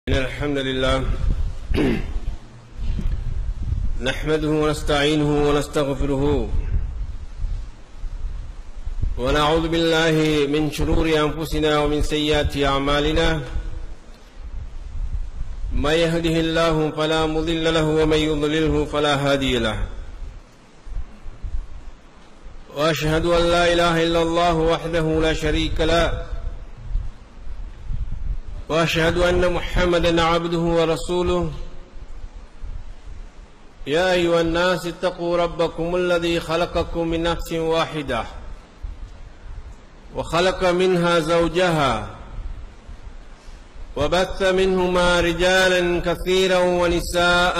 إن الحمد لله نحمده ونستعينه ونستغفره ونعوذ بالله من شرور أنفسنا ومن سيئات أعمالنا من يهده الله فلا مضل له ومن يضلله فلا هادي له وأشهد أن لا إله إلا الله وحده لا شريك له واشهد ان محمدا عبده ورسوله يا ايها الناس اتقوا ربكم الذي خلقكم من نفس واحده وخلق منها زوجها وبث منهما رجالا كثيرا ونساء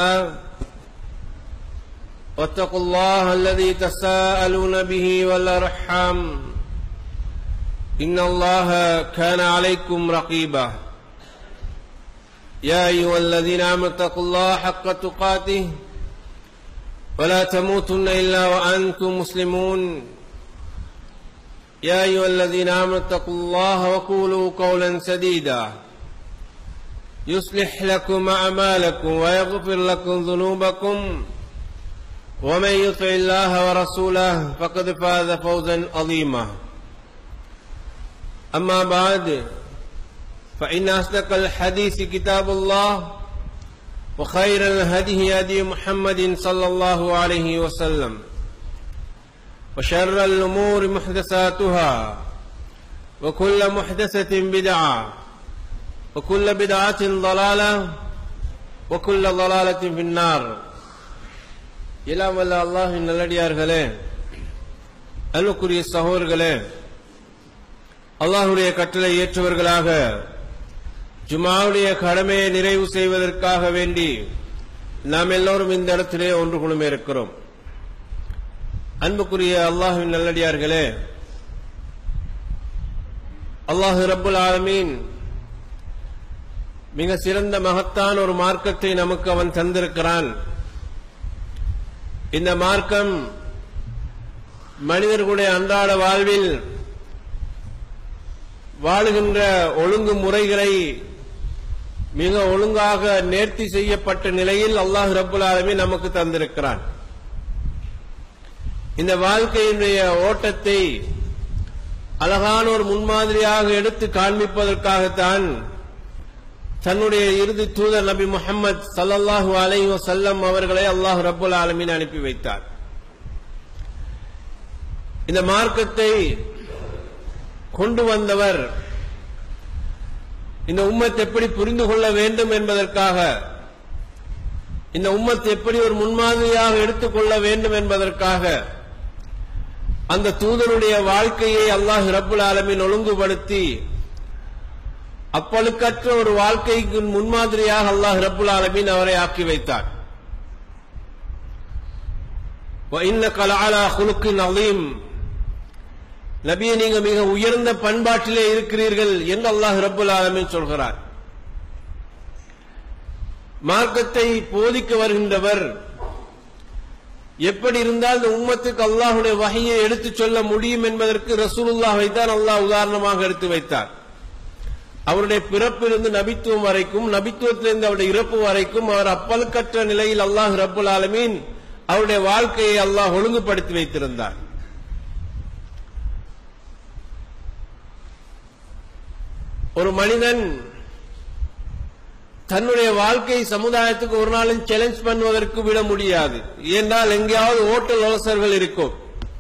واتقوا الله الذي تساءلون به والارحام ان الله كان عليكم رقيبا يا أيها الذين آمنوا اتقوا الله حق تقاته ولا تموتن إلا وأنتم مسلمون يا أيها الذين آمنوا اتقوا الله وقولوا قولا سديدا يصلح لكم أعمالكم ويغفر لكم ذنوبكم ومن يطع الله ورسوله فقد فاز فوزا عظيما أما بعد فإن أصدق الحديث كتاب الله وخير الهدي هدي محمد صلى الله عليه وسلم وشر الأمور محدثاتها وكل محدثة بدعة وكل بدعة ضلالة وكل ضلالة في النار எல்லாம் வல்ல அல்லாஹின் நல்லடியார்களே அன்புக்குரிய சகோதரர்களே அல்லாஹுடைய கட்டளை ஏற்றவர்களாக ஜுமாவுடைய கடமையை நிறைவு செய்வதற்காக வேண்டி நாம் எல்லோரும் இந்த இடத்திலே ஒன்று குழுமே இருக்கிறோம் அன்புக்குரிய அல்லாஹுவின் நல்லடியார்களே அல்லாஹு ரப்புல் ஆலமீன் மிக சிறந்த மகத்தான ஒரு மார்க்கத்தை நமக்கு அவன் தந்திருக்கிறான் இந்த மார்க்கம் மனிதர்களுடைய அன்றாட வாழ்வில் வாழுகின்ற ஒழுங்கு முறைகளை மிக ஒழுங்காக நேர்த்தி செய்யப்பட்ட நிலையில் அல்லாஹ் ரபுல் ஆலமி நமக்கு தந்திருக்கிறான் இந்த வாழ்க்கையினுடைய ஓட்டத்தை அழகான ஒரு முன்மாதிரியாக எடுத்து காண்பிப்பதற்காகத்தான் தன்னுடைய இறுதி தூதர் நபி முகமது சல்லல்லாஹு அலை வசல்லம் அவர்களை அல்லாஹ் ரபுல் ஆலமின் அனுப்பி வைத்தார் இந்த மார்க்கத்தை கொண்டு வந்தவர் இந்த உம்மத் எப்படி புரிந்து கொள்ள வேண்டும் என்பதற்காக இந்த உம்மத் எப்படி ஒரு முன்மாதிரியாக எடுத்துக்கொள்ள வேண்டும் என்பதற்காக அந்த தூதருடைய வாழ்க்கையை அல்லாஹ் ரப்புல் ஆலமின் ஒழுங்குபடுத்தி அப்பழுக்கற்ற ஒரு வாழ்க்கைக்கு முன்மாதிரியாக அல்லாஹ் ரப்புல் ஆலமின் அவரை ஆக்கி வைத்தார் அலீம் நபியை நீங்க மிக உயர்ந்த பண்பாட்டிலே இருக்கிறீர்கள் என்று அல்லாஹ் ரபுல் ஆலமின் சொல்கிறார் மார்க்கத்தை போதிக்க வருகின்றவர் எப்படி இருந்தால் இந்த உம்மத்துக்கு அல்லாஹுடைய வகையை எடுத்துச் சொல்ல முடியும் என்பதற்கு ரசூலுல்லாஹை தான் அல்லாஹ் உதாரணமாக எடுத்து வைத்தார் அவருடைய பிறப்பிலிருந்து நபித்துவம் வரைக்கும் நபித்துவத்திலிருந்து அவருடைய இறப்பு வரைக்கும் அவர் அப்பலுக்கற்ற நிலையில் அல்லாஹ் ரபுல் ஆலமீன் அவருடைய வாழ்க்கையை அல்லாஹ் ஒழுங்குபடுத்தி வைத்திருந்தார் ஒரு மனிதன் தன்னுடைய வாழ்க்கை சமுதாயத்துக்கு ஒரு நாளும் சேலஞ்ச் பண்ணுவதற்கு விட முடியாது ஏனென்றால் எங்கேயாவது ஓட்டல் அவசர்கள் இருக்கும்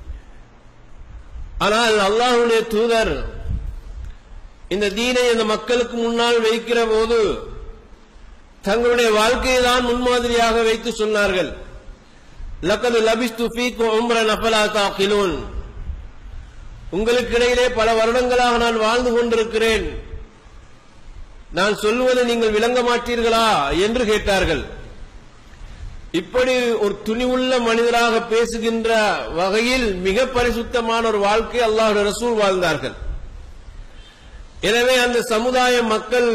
ஆனால் அல்லாஹுடைய தூதர் இந்த தீனை இந்த மக்களுக்கு முன்னால் வைக்கிற போது தங்களுடைய வாழ்க்கையை தான் முன்மாதிரியாக வைத்து சொன்னார்கள் லக்கது லபிஸ்து ஃபீக்கு உம்ர நஃபலா தாக்கிலூன் உங்களுக்கு இடையிலே பல வருடங்களாக நான் வாழ்ந்து கொண்டிருக்கிறேன் நான் சொல்லுவதை நீங்கள் விளங்க மாட்டீர்களா என்று கேட்டார்கள் இப்படி ஒரு துணிவுள்ள மனிதராக பேசுகின்ற வகையில் மிக பரிசுத்தமான ஒரு வாழ்க்கை அல்லாஹ் ரசூல் வாழ்ந்தார்கள் எனவே அந்த சமுதாய மக்கள்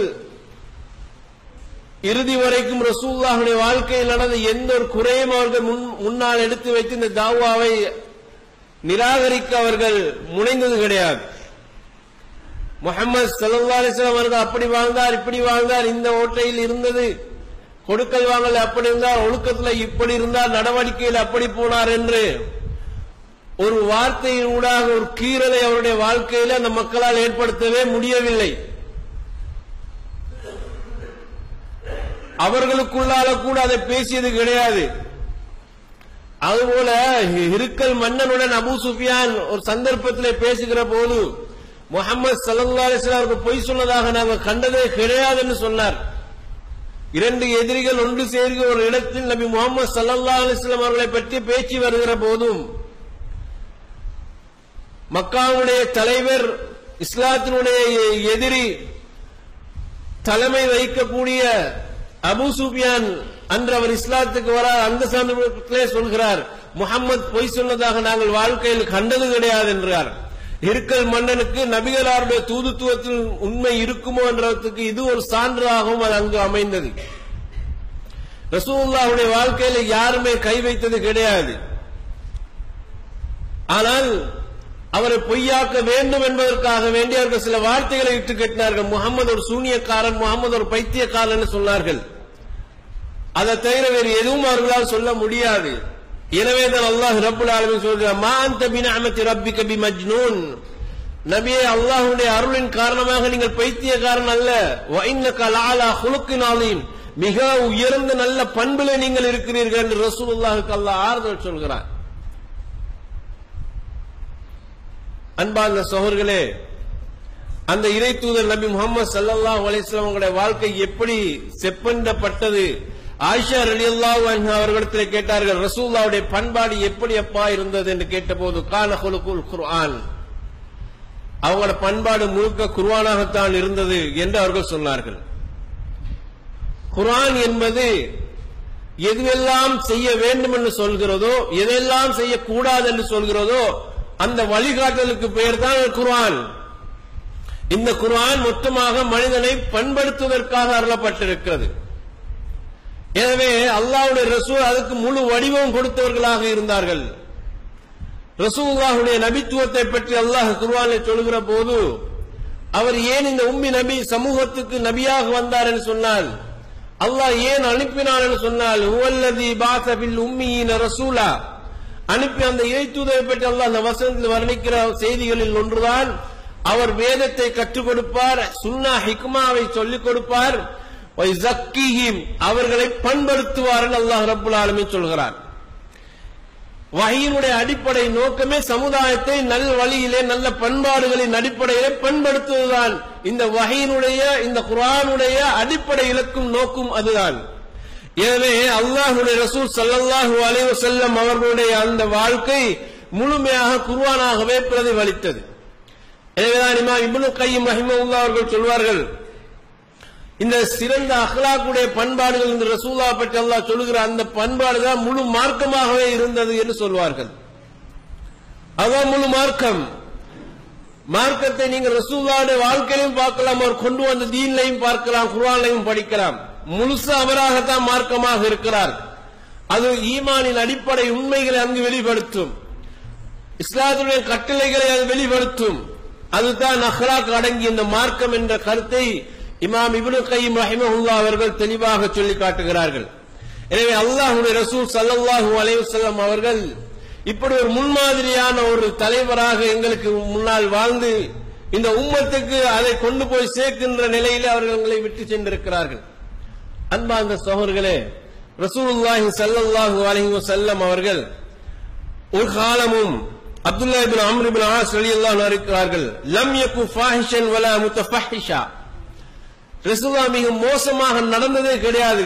இறுதி வரைக்கும் ரசூல்லாவுடைய வாழ்க்கையில் நடந்த எந்த ஒரு குறையும் அவர்கள் முன்னால் எடுத்து வைத்து இந்த தாவாவை நிராகரிக்க அவர்கள் முனைந்தது கிடையாது முகமது சல்லா அலிஸ்லாம் அவர்கள் அப்படி வாழ்ந்தார் இப்படி வாழ்ந்தார் இந்த ஓட்டையில் இருந்தது கொடுக்கல் வாங்கல் அப்படி இருந்தார் ஒழுக்கத்துல இப்படி இருந்தார் நடவடிக்கையில் அப்படி போனார் என்று ஒரு வார்த்தையின் ஊடாக ஒரு கீறலை அவருடைய வாழ்க்கையில அந்த மக்களால் ஏற்படுத்தவே முடியவில்லை அவர்களுக்குள்ளால கூட அதை பேசியது கிடையாது அதுபோல இருக்கல் மன்னனுடன் அபு சுஃபியான் ஒரு சந்தர்ப்பத்தில் பேசுகிற போது முகமது சல்லா அலிஸ்லாமுக்கு பொய் சொன்னதாக நாங்கள் கண்டதே கிடையாது என்று சொன்னார் இரண்டு எதிரிகள் ஒன்று சேர்ந்து ஒரு இடத்தில் நபி முகமது சல்லா அலிஸ்லாம் அவர்களை பற்றி பேச்சு வருகிற போதும் மக்காவுடைய தலைவர் இஸ்லாத்தினுடைய எதிரி தலைமை வகிக்கக்கூடிய அபு சுபியான் அன்று அவர் இஸ்லாத்துக்கு வர அந்த சந்தர்ப்பத்திலே சொல்கிறார் முகம்மது பொய் சொன்னதாக நாங்கள் வாழ்க்கையில் கண்டது கிடையாது என்றார் இருக்கல் மன்னனுக்கு நபிகளாருடைய தூதுத்துவத்தில் உண்மை இருக்குமோ என்றதுக்கு இது ஒரு சான்றாகவும் அது அங்கு அமைந்தது ரசூல்லாவுடைய வாழ்க்கையில யாருமே கை வைத்தது கிடையாது ஆனால் அவரை பொய்யாக்க வேண்டும் என்பதற்காக வேண்டி அவர்கள் சில வார்த்தைகளை இட்டு கட்டினார்கள் முகமது ஒரு சூனியக்காரன் முகமது ஒரு பைத்தியக்காரன் என்று சொன்னார்கள் அதை தவிர வேறு எதுவும் அவர்களால் சொல்ல முடியாது எனவே தான் அல்லாஹ் ரப்புல் ஆலமின் சொல்கிறார் மா அந்த பினஅமத்தி ரப்பிக பி மஜ்னூன் நபியே அல்லாஹ்வுடைய அருளின் காரணமாக நீங்கள் பைத்தியக்காரன் அல்ல வ இன்னக லஅலா ஹுலுக்கின் அலீம் மிக உயர்ந்த நல்ல பண்பிலே நீங்கள் இருக்கிறீர்கள் என்று ரசூலுல்லாஹுக்கு அல்லாஹ் ஆறுதல் சொல்கிறார் அன்பார்ந்த சகோதரர்களே அந்த இறை தூதர் நபி முகமது சல்லல்லாஹு அலைஹிஸ்ஸலாம் அவங்களுடைய வாழ்க்கை எப்படி செப்பண்டப்பட்டது ஆயிஷா ரலியல்லாஹு அன்ஹா அவர்களிடத்தில் கேட்டார்கள் ரசூலுல்லாஹ்வுடைய பண்பாடு எப்படி அப்பா இருந்தது என்று கேட்டபோது கான ஹுலுகுல் குர்ஆன் அவங்களோட பண்பாடு முழுக்க குர்ஆனாகத்தான் இருந்தது என்று அவர்கள் சொன்னார்கள் குர்ஆன் என்பது எதுவெல்லாம் செய்ய வேண்டும் என்று சொல்கிறதோ எதெல்லாம் செய்யக்கூடாது என்று சொல்கிறதோ அந்த வழிகாட்டலுக்கு பெயர் தான் குர்ஆன் இந்த குர்ஆன் மொத்தமாக மனிதனை பண்படுத்துவதற்காக அருளப்பட்டிருக்கிறது எனவே அல்லாஹ்வுடைய ரசூல் அதுக்கு முழு வடிவம் கொடுத்தவர்களாக இருந்தார்கள் ரசூலுல்லாஹுடைய நபித்துவத்தை பற்றி அல்லாஹ் குர்ஆனில் சொல்கிற போது அவர் ஏன் இந்த உம்மி நபி சமூகத்துக்கு நபியாக வந்தார் என்று சொன்னால் அல்லாஹ் ஏன் அனுப்பினார் என்று சொன்னால் ஹுவல்லதி பாஸ பில் உம்மியின ரசூலா அனுப்பி அந்த இறைத்தூதரை பற்றி அல்லாஹ் அந்த வசனத்தில் வர்ணிக்கிற செய்திகளில் ஒன்றுதான் அவர் வேதத்தை கற்றுக் கொடுப்பார் சுன்னா ஹிக்மாவை சொல்லிக் கொடுப்பார் வயசக்கீஹிம் அவர்களை பண்படுத்துவார் அல்லாஹ் ரப்புல் ஆலமீன் சொல்கிறார் வகையினுடைய அடிப்படை நோக்கமே சமுதாயத்தை நல் வழியிலே நல்ல பண்பாடுகளின் அடிப்படையிலே பண்படுத்துவதுதான் இந்த வகையினுடைய இந்த குரானுடைய அடிப்படை இலக்கும் நோக்கும் அதுதான் எனவே அல்லாஹுடைய ரசூல் சல்லல்லாஹு அலைஹி வஸல்லம் அவர்களுடைய அந்த வாழ்க்கை முழுமையாக குர்ஆனாகவே பிரதிபலித்தது எனவேதான் இமாம் இப்னு கையும் ரஹிமஹுல்லாஹ் அவர்கள் சொல்வார்கள் இந்த சிறந்த அஹ்லாக்குடைய பண்பாடுகள் இந்த ரசூலா பற்றி அல்லாஹ் சொல்லுகிற அந்த பண்பாடு தான் முழு மார்க்கமாகவே இருந்தது என்று சொல்வார்கள் அதான் முழு மார்க்கம் மார்க்கத்தை நீங்க ரசூல்லாவுடைய வாழ்க்கையிலும் பார்க்கலாம் அவர் கொண்டு வந்த தீன்லையும் பார்க்கலாம் குர்ஆன்லையும் படிக்கலாம் முழுசா அவராகத்தான் மார்க்கமாக இருக்கிறார் அது ஈமானின் அடிப்படை உண்மைகளை அங்கு வெளிப்படுத்தும் இஸ்லாத்துடைய கட்டளைகளை அது வெளிப்படுத்தும் அதுதான் அஹ்லாக் அடங்கிய இந்த மார்க்கம் என்ற கருத்தை இமாம் இப்னு கையும் ரஹிமஹுல்லா அவர்கள் தெளிவாக சொல்லி காட்டுகிறார்கள் எனவே அல்லாஹுடைய ரசூல் சல்லல்லாஹு அலைஹி வஸல்லம் அவர்கள் இப்படி ஒரு முன்மாதிரியான ஒரு தலைவராக எங்களுக்கு முன்னால் வாழ்ந்து இந்த உம்மத்துக்கு அதை கொண்டு போய் சேர்க்கின்ற நிலையிலே அவர்கள் எங்களை விட்டு சென்றிருக்கிறார்கள் அன்பார்ந்த சகோதரர்களே ரசூலுல்லாஹி ஸல்லல்லாஹு அலைஹி வஸல்லம் அவர்கள் ஒரு காலமும் Abdullah ibn Amr ibn As ரலியல்லாஹு அன்ஹு இருக்கிறார்கள் லம் யகு ஃபாஹிஷன் வலா முத்தஃபஹிஷா ரசூலா மிக மோசமாக நடந்ததே கிடையாது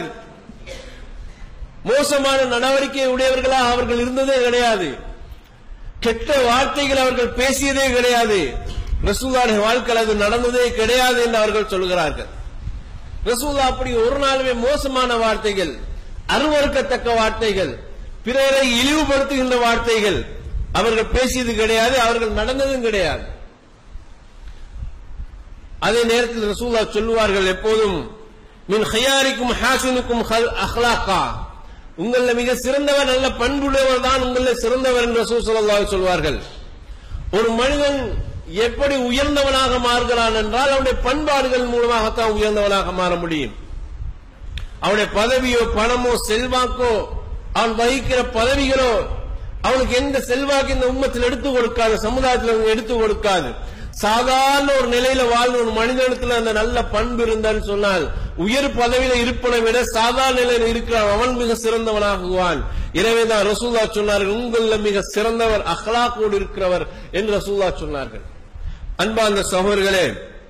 மோசமான நடவடிக்கை உடையவர்களாக அவர்கள் இருந்ததே கிடையாது கெட்ட வார்த்தைகள் அவர்கள் பேசியதே கிடையாது ரசூலாடைய வாழ்க்கையில் அது நடந்ததே கிடையாது என்று அவர்கள் சொல்கிறார்கள் ரசூலா அப்படி ஒரு நாளுமே மோசமான வார்த்தைகள் அருவறுக்கத்தக்க வார்த்தைகள் பிறரை இழிவுபடுத்துகின்ற வார்த்தைகள் அவர்கள் பேசியது கிடையாது அவர்கள் நடந்ததும் கிடையாது அதே நேரத்தில் ரசூல்லா சொல்லுவார்கள் எப்போதும் மின் ஹயாரிக்கும் ஹாசினுக்கும் அஹ்லாக்கா உங்கள மிக சிறந்தவர் நல்ல பண்புடையவர் தான் உங்கள சிறந்தவர் என்று ரசூல் ஸல்லல்லாஹு அலைஹி சொல்வார்கள் ஒரு மனிதன் எப்படி உயர்ந்தவனாக மாறுகிறான் என்றால் அவனுடைய பண்பாடுகள் மூலமாகத்தான் உயர்ந்தவனாக மாற முடியும் அவனுடைய பதவியோ பணமோ செல்வாக்கோ அவன் வகிக்கிற பதவிகளோ அவனுக்கு எந்த செல்வாக்கு இந்த உம்மத்தில் எடுத்து கொடுக்காது சமுதாயத்தில் எடுத்து கொடுக்காது சாதாரண ஒரு நிலையில வாழ்ந்த ஒரு மனிதனத்துல அந்த நல்ல பண்பு இருந்தான்னு சொன்னால் உயர் பதவியில இருப்பனை விட சாதாரண நிலையில் இருக்கிறான் அவன் மிக சிறந்தவனாகுவான் எனவேதான் ரசூல்லா சொன்னார்கள் உங்கள மிக சிறந்தவர் அஹ்லாக்கோடு இருக்கிறவர் என்று ரசூல்லா சொன்னார்கள் அன்பார்ந்த சகோதரர்களே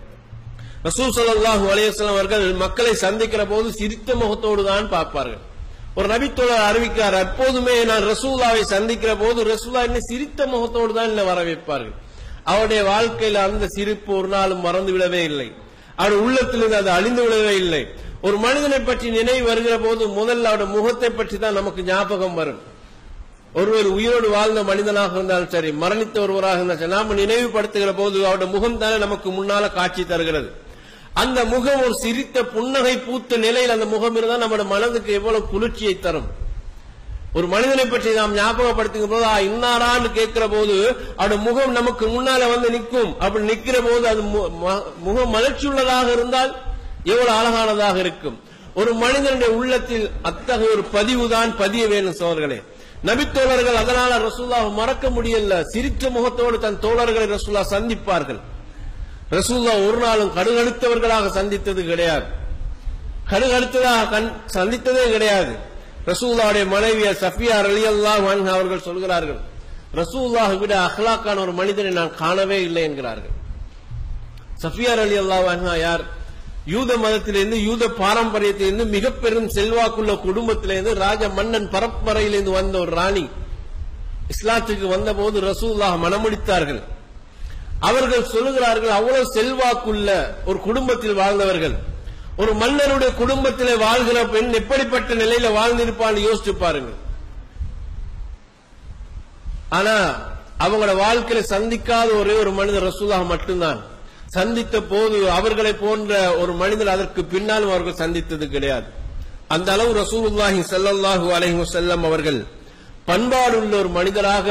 ரசூல் ஸல்லல்லாஹு அலைஹி வஸல்லம் அவர்கள் மக்களை சந்திக்கிற போது சிரித்த முகத்தோடு தான் பார்ப்பார்கள் ஒரு நபித்தோழர் அறிவிக்கிறார் எப்போதுமே நான் ரசூல்லாவை சந்திக்கிற போது ரசூல்லா என்ன சிரித்த முகத்தோடு தான் என்ன வரவேற்பார்கள் அவருடைய வாழ்க்கையில் அந்த சிரிப்பு ஒரு நாளும் மறந்து விடவே இல்லை அவருடைய உள்ளத்திலிருந்து அது அழிந்து விடவே இல்லை ஒரு மனிதனை பற்றி நினைவு வருகிற போது முதல்ல அவருடைய முகத்தை பற்றி தான் நமக்கு ஞாபகம் வரும் ஒருவர் உயிரோடு வாழ்ந்த மனிதனாக இருந்தாலும் சரி மரணித்த ஒருவராக இருந்தாலும் சரி நாம நினைவுபடுத்துகிற போது அவருடைய முகம் தானே நமக்கு முன்னால காட்சி தருகிறது அந்த முகம் ஒரு சிரித்த புன்னகை பூத்த நிலையில் அந்த முகம் இருந்தால் நம்முடைய மனதுக்கு எவ்வளவு குளிர்ச்சியை தரும் ஒரு மனிதனை பற்றி நாம் ஞாபகப்படுத்துகிற போது "ஆ, இன்னாரான்னு கேட்கிற போது அவருடைய முகம் நமக்கு முன்னால வந்து நிற்கும் அப்படி நிற்கிற போது அது மு- ம- முகம் மலர்ச்சி உள்ளதாக இருந்தால் எவ்வளவு அழகானதாக இருக்கும் ஒரு மனிதனுடைய உள்ளத்தில் அத்தகைய ஒரு பதிவுதான் பதிய வேணும் சோழர்களே நபித்தோழர்கள் அதனால ரசூல்லாவை மறக்க முடியல சிரித்த முகத்தோடு தன் தோழர்களை ரசூல்லா சந்திப்பார்கள் ரசூல்லா ஒரு நாளும் கடுகடுத்தவர்களாக சந்தித்தது கிடையாது கடுகடுத்ததாக கண்- சந்தித்ததே கிடையாது ரசூல்லாவுடைய மனைவியார் சஃபியா அலி அல்லாஹ் அவர்கள் சொல்கிறார்கள் ரசூல்லாஹை விட அஹ்லாக்கான ஒரு மனிதனை நான் காணவே இல்லை என்கிறார்கள் சஃபியார் அலி அல்லாஹ் யார் யூத மதத்திலிருந்து யூத பாரம்பரியத்திலிருந்து மிக பெரும் செல்வாக்குள்ள குடும்பத்திலிருந்து ராஜ மன்னன் பரம்பரையிலிருந்து வந்த ஒரு ராணி இஸ்லாத்துக்கு வந்தபோது ரசூல்லாஹ் மனமுடித்தார்கள் அவர்கள் சொல்லுகிறார்கள் அவ்வளவு செல்வாக்குள்ள ஒரு குடும்பத்தில் வாழ்ந்தவர்கள் ஒரு மன்னருடைய குடும்பத்திலே வாழ்கிற பெண் எப்படிப்பட்ட நிலையில வாழ்ந்திருப்பான்னு யோசிச்சு பாருங்க ஆனா அவங்களோட வாழ்க்கையில சந்திக்காத ஒரே ஒரு மனிதர் ரசூலாக மட்டும்தான் சந்தித்த போது அவர்களை போன்ற ஒரு மனிதர் அதற்கு பின்னாலும் அவர்கள் சந்தித்தது கிடையாது அந்த அளவு ரசூலுல்லாஹி ஸல்லல்லாஹு அலைஹி வஸல்லம் அவர்கள் பண்பாடுள்ள ஒரு மனிதராக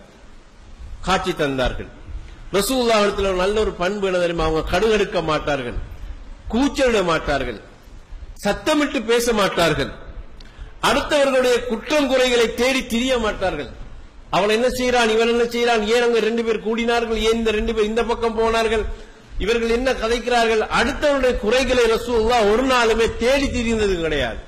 காட்சி தந்தார்கள் ரசூலுல்லாஹிடத்தில் ஒரு நல்ல ஒரு பண்பு என்ன தெரியுமா அவங்க கடுகடுக்க மாட்டார்கள் கூச்சலிட மாட்டார்கள் சத்தமிட்டு பேச மாட்டார்கள் அடுத்தவர்களுடைய குற்றம் குறைகளை தேடி திரிய மாட்டார்கள் அவன் என்ன செய்யறான் இவன் என்ன செய்யறான் ஏன் அங்க ரெண்டு பேர் கூடினார்கள் ஏன் இந்த ரெண்டு பேர் இந்த பக்கம் போனார்கள் இவர்கள் என்ன கதைக்கிறார்கள் அடுத்தவருடைய குறைகளை ரசூல்லா ஒரு நாளுமே தேடி திரிந்தது கிடையாது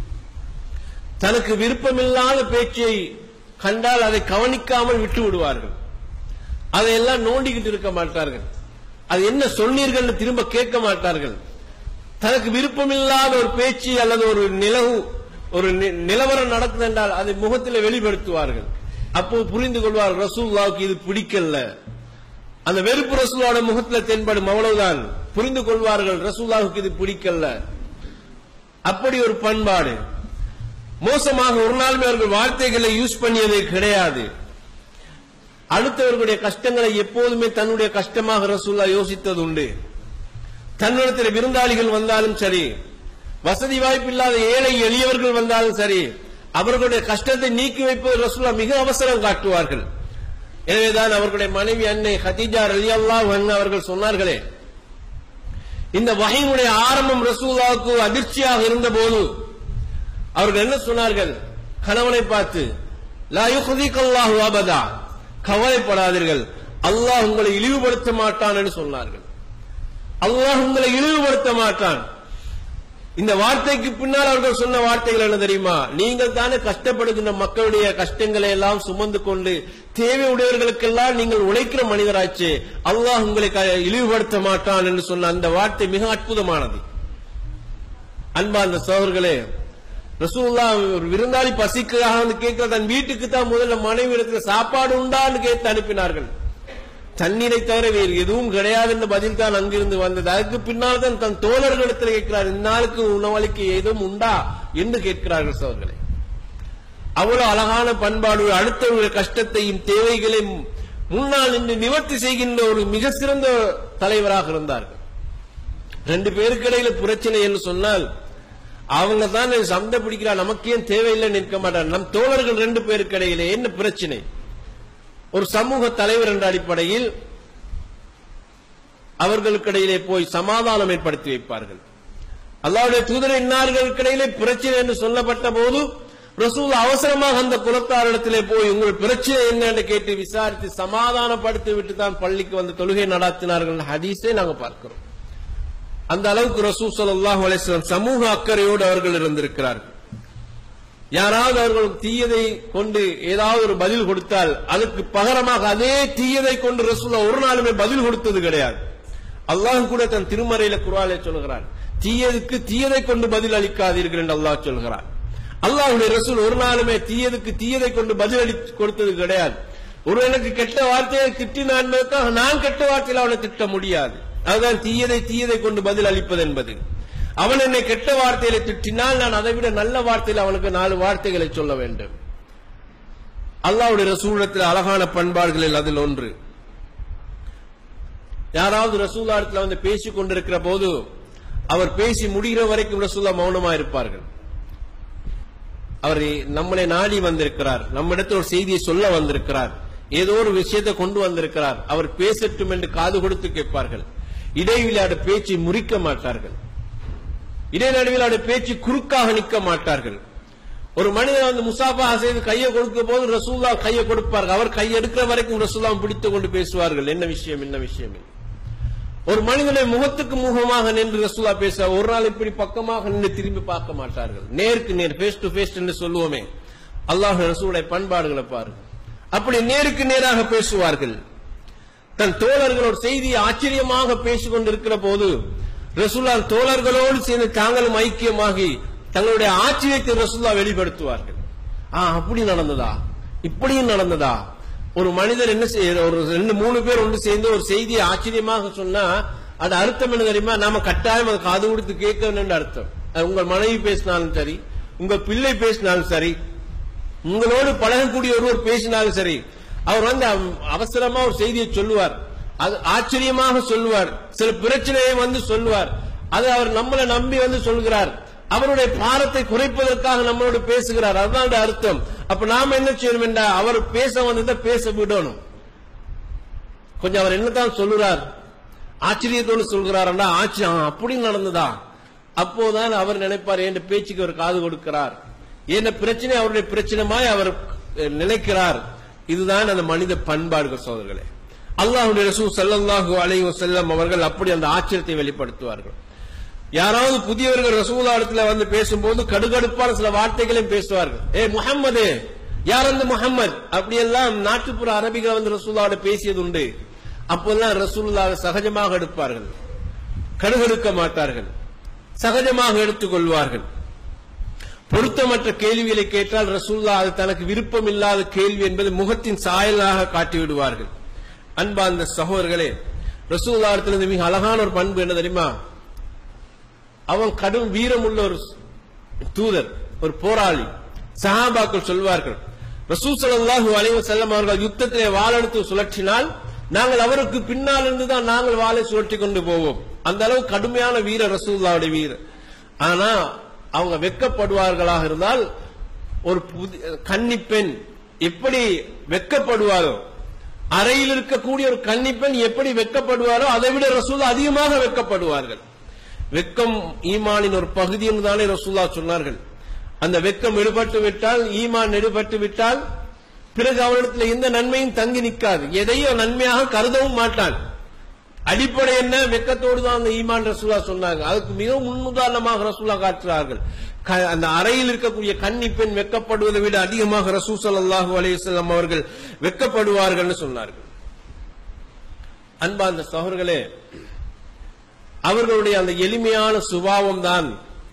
தனக்கு விருப்பமில்லாத பேச்சை கண்டால் அதை கவனிக்காமல் விட்டு விடுவார்கள் அதையெல்லாம் நோண்டிக்கிட்டு இருக்க மாட்டார்கள் அது என்ன சொன்னீர்கள் திரும்ப கேட்க மாட்டார்கள் தனக்கு விருப்பமில்லாத ஒரு பேச்சு அல்லது ஒரு நிலவு ஒரு நி- நிலவரம் நடக்குது என்றால் அதை முகத்தில் வெளிப்படுத்துவார்கள் அப்போ புரிந்து கொள்வார் ரசூல்லாவுக்கு இது பிடிக்கல அந்த வெறுப்பு ரசூலாவோட முகத்துல தென்படும் அவ்வளவுதான் புரிந்து கொள்வார்கள் ரசூல்லாவுக்கு இது பிடிக்கல அப்படி ஒரு பண்பாடு மோசமாக ஒரு நாளுமே அவர்கள் வார்த்தைகளை யூஸ் பண்ணியது கிடையாது அடுத்தவர்களுடைய கஷ்டங்களை எப்போதுமே தன்னுடைய கஷ்டமாக ரசூல்லா யோசித்தது உண்டு தன்னிடத்தில் விருந்தாளிகள் வந்தாலும் சரி வசதி வாய்ப்பு இல்லாத ஏழை எளியவர்கள் வந்தாலும் சரி அவர்களுடைய கஷ்டத்தை நீக்கி வைப்பது ரசூல்லா மிக அவசரம் காட்டுவார்கள் எனவேதான் அவர்களுடைய மனைவி அன்னை ஹதீஜா ரலியல்லாஹு அன்ஹா அவர்கள் சொன்னார்களே இந்த வகையினுடைய ஆரம்பம் ரசூல்லாவுக்கு அதிர்ச்சியாக இருந்த போது அவர்கள் என்ன சொன்னார்கள் கணவனை பார்த்து லா யுஹ்திகல்லாஹு அபதா கவலைப்படாதீர்கள் அல்லாஹ் உங்களை இழிவுபடுத்த மாட்டான் என்று சொன்னார்கள் அல்லாஹ் உங்களை இழிவுபடுத்த மாட்டான் இந்த வார்த்தைக்கு பின்னால் அவர்கள் சொன்ன வார்த்தைகள் என்ன தெரியுமா நீங்கள் தானே கஷ்டப்படுகின்ற மக்களுடைய கஷ்டங்களை எல்லாம் சுமந்து கொண்டு தேவையுடையவர்களுக்கெல்லாம் நீங்கள் உழைக்கிற மனிதராச்சு அல்லாஹ் உங்களை க- இழிவுபடுத்த மாட்டான் என்று சொன்ன அந்த வார்த்தை மிக அற்புதமானது அன்பா அந்த சோதர்களே ரசூல்லா ஒரு விருந்தாளி பசிக்காக வந்து கேட்கிற தன் வீட்டுக்கு தான் முதல்ல மனைவி இடத்துல சாப்பாடு உண்டான்னு கேட்டு அனுப்பினார்கள் தண்ணீரை தவிர வேறு எதுவும் கிடையாது என்ற பதில் தான் அங்கிருந்து வந்தது அதுக்கு பின்னால் தான் தன் தோழர்களிடத்தில் கேட்கிறார் இந்நாளுக்கு உணவளிக்க எதுவும் உண்டா என்று கேட்கிறார்கள் சோதர்களே அவ்வளவு அழகான பண்பாடு அடுத்தவர்களுடைய கஷ்டத்தையும் தேவைகளையும் முன்னால் நின்று நிவர்த்தி செய்கின்ற ஒரு மிக சிறந்த தலைவராக இருந்தார்கள் ரெண்டு பேருக்கு இடையில பிரச்சனை என்று சொன்னால் அவங்க தான் சண்டை பிடிக்கிறா நமக்கு ஏன் தேவையில்லை நிற்க மாட்டார் நம் தோழர்கள் ரெண்டு பேருக்கு இடையில என்ன பிரச்சனை ஒரு சமூக தலைவர் என்ற அடிப்படையில் அவர்களுக்கிடையிலே போய் சமாதானம் ஏற்படுத்தி வைப்பார்கள் அல்லாவுடைய தூதர் இன்னார்களுக்கிடையிலே பிரச்சனை என்று சொல்லப்பட்ட போது ரசூல் அவசரமாக அந்த குலத்தாரிடத்திலே போய் உங்கள் பிரச்சனை என்ன என்று கேட்டு விசாரித்து சமாதானப்படுத்தி விட்டு தான் பள்ளிக்கு வந்து தொழுகை நடாத்தினார்கள் ஹதீஸை நாங்க பார்க்கிறோம் அந்த அளவுக்கு ரசூல் ஸல்லல்லாஹு அலைஹி வஸல்லம் சமூக அக்கறையோடு அவர்கள் இருந்திருக்கிறார்கள் யாராவது அவர்களுக்கு தீயதை கொண்டு ஏதாவது ஒரு பதில் கொடுத்தால் அதற்கு பகரமாக அதே தீயதை கொண்டு ரசூல்லா ஒரு நாளுமே பதில் கொடுத்தது கிடையாது அல்லாஹ் கூட தன் திருமறையில குராலே சொல்கிறார் தீயதுக்கு தீயதை கொண்டு பதில் அளிக்காதீர்கள் என்று அல்லாஹ் சொல்கிறார் அல்லாஹுடைய ரசூல் ஒரு நாளுமே தீயதுக்கு தீயதை கொண்டு பதில் அளி கொடுத்தது கிடையாது ஒரு எனக்கு கெட்ட வார்த்தையை திட்டினான் என்பதற்காக நான் கெட்ட வார்த்தையில் அவனை திட்ட முடியாது அதுதான் தீயதை தீயதை கொண்டு பதில் அளிப்பது என்பது அவன் என்னை கெட்ட வார்த்தையில திட்டினால் நான் அதை விட நல்ல வார்த்தையில் அவனுக்கு நாலு வார்த்தைகளை சொல்ல வேண்டும் அல்லாவுடைய ரசூலத்தில் அழகான பண்பாடுகளில் அதில் ஒன்று யாராவது ரசூலாடத்தில் வந்து பேசிக் கொண்டிருக்கிற போது அவர் பேசி முடிகிற வரைக்கும் ரசூல்லா மௌனமா இருப்பார்கள் அவர் நம்மளை நாடி வந்திருக்கிறார் நம்மிடத்தில் ஒரு செய்தியை சொல்ல வந்திருக்கிறார் ஏதோ ஒரு விஷயத்தை கொண்டு வந்திருக்கிறார் அவர் பேசட்டும் என்று காது கொடுத்து கேட்பார்கள் இடைவிளையாடு பேச்சை முறிக்க மாட்டார்கள் இடைநடுவில் அவருடைய பேச்சு குறுக்காக நிற்க மாட்டார்கள் ஒரு மனிதன் வந்து முசாஃபா செய்து கையை கொடுக்கும் போது ரசூல்லா கையை கொடுப்பார்கள் அவர் கை எடுக்கிற வரைக்கும் ரசூல்லா பிடித்துக் கொண்டு பேசுவார்கள் என்ன விஷயம் என்ன விஷயம் ஒரு மனிதனை முகத்துக்கு முகமாக நின்று ரசூலா பேச ஒரு நாள் இப்படி பக்கமாக நின்று திரும்பி பார்க்க மாட்டார்கள் நேருக்கு நேர் ஃபேஸ் டு ஃபேஸ் என்று சொல்லுவோமே அல்லாஹ் ரசூலுடைய பண்பாடுகளை பாருங்க அப்படி நேருக்கு நேராக பேசுவார்கள் தன் தோழர்களோட செய்தியை ஆச்சரியமாக பேசிக் கொண்டிருக்கிற போது ரசூல்லா தோழர்களோடு சேர்ந்து தாங்களும் ஐக்கியமாகி தங்களுடைய ஆச்சரியத்தை ரசூல்லா வெளிப்படுத்துவார்கள் ஆ அப்படி நடந்ததா இப்படியும் நடந்ததா ஒரு மனிதர் என்ன செய்ய ஒரு ரெண்டு மூணு பேர் ஒன்று சேர்ந்து ஒரு செய்தியை ஆச்சரியமாக சொன்னா அது அர்த்தம் என்ன தெரியுமா நாம கட்டாயம் அதை காது கொடுத்து கேட்க வேண்டும் அர்த்தம் அது உங்கள் மனைவி பேசினாலும் சரி உங்க பிள்ளை பேசினாலும் சரி உங்களோடு பழகக்கூடிய ஒருவர் பேசினாலும் சரி அவர் வந்து அவ- அவசரமா ஒரு செய்தியை சொல்லுவார் அது ஆச்சரியமாக சொல்லுவார் சில பிரச்சனையை வந்து சொல்லுவார் அது அவர் நம்மளை நம்பி வந்து சொல்கிறார் அவருடைய பாரத்தை குறைப்பதற்காக நம்மளோடு பேசுகிறார் அதுதான் அதோட அர்த்தம் அப்ப நாம என்ன செய்யணும் என்றா அவர் பேச வந்ததை பேச விடணும் கொஞ்சம் அவர் என்னதான் சொல்லுறார் ஆச்சரியத்தோடு சொல்கிறாரா ஆச்சரியம் ஆ, அப்படி நடந்ததா அப்போதான் அவர் நினைப்பார் என் பேச்சுக்கு அவர் காது கொடுக்கிறார் என்ன பிரச்சனை அவருடைய பிரச்சனைமாய் அவர் அஹ், நினைக்கிறார் இதுதான் அந்த மனித பண்பாடுகள் சோதர்களே அல்லாஹ்வுடைய ரசூல் ஸல்லல்லாஹு அலைஹி வஸல்லம் அவர்கள் அப்படி அந்த ஆச்சரியத்தை வெளிப்படுத்துவார்கள் யாராவது புதியவர்கள் ரசூலாடத்துல வந்து பேசும்போது கடுகடுப்பான சில வார்த்தைகளையும் பேசுவார்கள் ஏ முஹம்மது யார் அந்த முஹம்மத் அப்படியெல்லாம் நாட்டுப்புற அரபிகள் வந்து ரசூலாவோட பேசியது உண்டு அப்போல்லாம் ரசூலுல்லாவை சகஜமாக எடுப்பார்கள் கடுகடுக்க மாட்டார்கள் சகஜமாக எடுத்துக் கொள்வார்கள் பொருத்தமற்ற கேள்விகளை கேட்டால் ரசூல்லா அது தனக்கு விருப்பம் இல்லாத கேள்வி என்பது முகத்தின் சாயலாக காட்டிவிடுவார்கள் அன்பார்ந்த சகோதரர்களே ரசூல்லா இடத்துல மிக அழகான ஒரு பண்பு என்ன தெரியுமா அவன் கடும் வீரமுள்ள ஒரு தூதர் ஒரு போராளி சஹாபாக்கள் சொல்வார்கள் ரசூல் ஸல்லல்லாஹு அலைஹி வஸல்லம் அவர்கள் யுத்தத்திலே வாளெடுத்து சுழற்றினால் நாங்கள் அவருக்கு பின்னால் இருந்து தான் நாங்கள் வாளை சுழற்றி கொண்டு போவோம் அந்த அளவு கடுமையான வீரர் ரசூலுல்லாஹுடைய வீரர் ஆனா அவங்க வெட்கப்படுவார்களாக இருந்தால் ஒரு புதி கன்னி பெண் எப்படி வெட்கப்படுவாரோ அறையில் இருக்கக்கூடிய ஒரு கன்னி பெண் எப்படி வெட்கப்படுவாரோ அதை விட ரசூல் அதிகமாக வெட்கப்படுவார்கள் வெக்கம் ஈமானின் ஒரு பகுதி என்றுதானே ரசூல்லா சொன்னார்கள் அந்த வெக்கம் எடுபட்டு விட்டால் ஈமான் எடுபட்டு விட்டால் பிறகு அவனிடத்தில் எந்த நன்மையும் தங்கி நிற்காது எதையும் நன்மையாக கருதவும் மாட்டான் அடிப்படை என்ன வெக்கத்தோடு தான் அந்த ஈமான் ரசூலா சொன்னாங்க அதுக்கு மிகவும் முன்னுதாரணமாக ரசூலா காட்டுகிறார்கள் க- அந்த அறையில் இருக்கக்கூடிய கன்னி பெண் வெக்கப்படுவதை விட அதிகமாக ரசூ ஸல்லல்லாஹு அலைஹி வஸல்லம் அவர்கள் வெக்கப்படுவார்கள் சொன்னார்கள் அன்பார்ந்த சகோதரர்களே அவர்களுடைய அந்த எளிமையான சுபாவம் தான்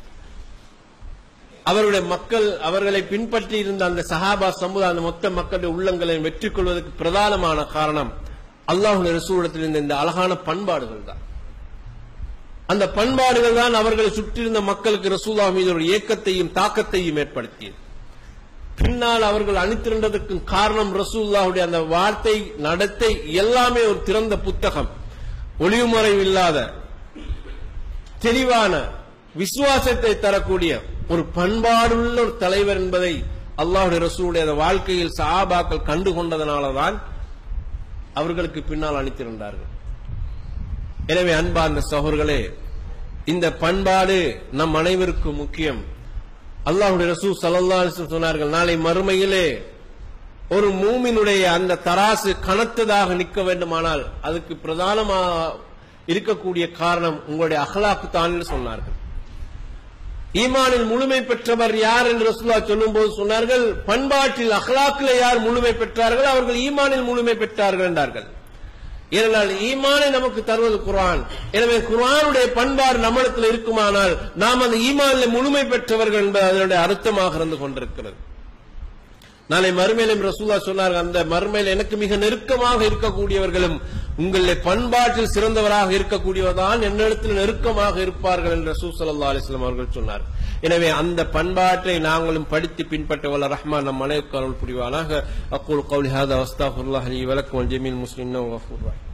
அவருடைய மக்கள் அவர்களை பின்பற்றி இருந்த அந்த சஹாபா சமுதாய அந்த மொத்த மக்களுடைய உள்ளங்களை வெற்றி கொள்வதற்கு பிரதானமான காரணம் அல்லாஹுடைய ரசூலத்தில் இருந்த இந்த அழகான பண்பாடுகள் தான் அந்த பண்பாடுகள் தான் அவர்களை சுற்றியிருந்த மக்களுக்கு ரசூலா மீது ஒரு ஏக்கத்தையும் தாக்கத்தையும் ஏற்படுத்தியது பின்னால் அவர்கள் அணித்திரண்டதற்கு காரணம் ரசூல்லாவுடைய அந்த வார்த்தை நடத்தை எல்லாமே ஒரு திறந்த புத்தகம் ஒளிவுமறைவு இல்லாத தெளிவான விசுவாசத்தை தரக்கூடிய ஒரு பண்பாடுள்ள ஒரு தலைவர் என்பதை அல்லாஹுடைய ரசூலுடைய அந்த வாழ்க்கையில் சஹாபாக்கள் கண்டு கொண்டதனாலதான் அவர்களுக்கு பின்னால் அணித்திருந்தார்கள் எனவே அன்பார்ந்த சகோதரர்களே இந்த பண்பாடு நம் அனைவருக்கும் முக்கியம் அல்லாஹுடைய ரசூல் ஸல்லல்லாஹு அலைஹி வஸல்லம் சொன்னார்கள் நாளை மறுமையிலே ஒரு மூமினுடைய அந்த தராசு கனத்ததாக நிற்க வேண்டுமானால் அதுக்கு பிரதானமாக இருக்கக்கூடிய காரணம் உங்களுடைய அகலாக்கு தான் என்று சொன்னார்கள் ஈமானில் முழுமை பெற்றவர் யார் என்று ரசூல்லா சொல்லும்போது சொன்னார்கள் பண்பாட்டில் அகலாக்கில் யார் முழுமை பெற்றார்கள் அவர்கள் ஈமானில் முழுமை பெற்றார்கள் என்றார்கள் ஏனென்றால் ஈமானை நமக்கு தருவது குர்ஆன் எனவே குர்ஆனுடைய பண்பாடு நம்மிடத்தில் இருக்குமானால் நாம் அந்த ஈமானில் முழுமை பெற்றவர்கள் என்பது அதனுடைய அர்த்தமாக இருந்து கொண்டிருக்கிறது நாளை மறுமையிலும் ரசூல்லா சொன்னார்கள் அந்த மறுமையில் எனக்கு மிக நெருக்கமாக இருக்கக்கூடியவர்களும் உங்களிலே பண்பாட்டில் சிறந்தவராக இருக்கக்கூடியவர்தான் என்னிடத்தில் நெருக்கமாக இருப்பார்கள் என்று ரசூல் ஸல்லல்லாஹு அலைஹி வஸல்லம் அவர்கள் சொன்னார் எனவே அந்த பண்பாட்டை நாங்களும் படித்து பின்பற்ற வல்ல ரஹ்மான் நம் அனைவருக்கும் அருள் புரிவானாக அக்கூல் கௌலி ஹாதா அஸ்தாஃபிருல்லாஹ் லி வலக்கும் வல் ஜமீல் முஸ்லிம் கஃபூர் ரஹீம்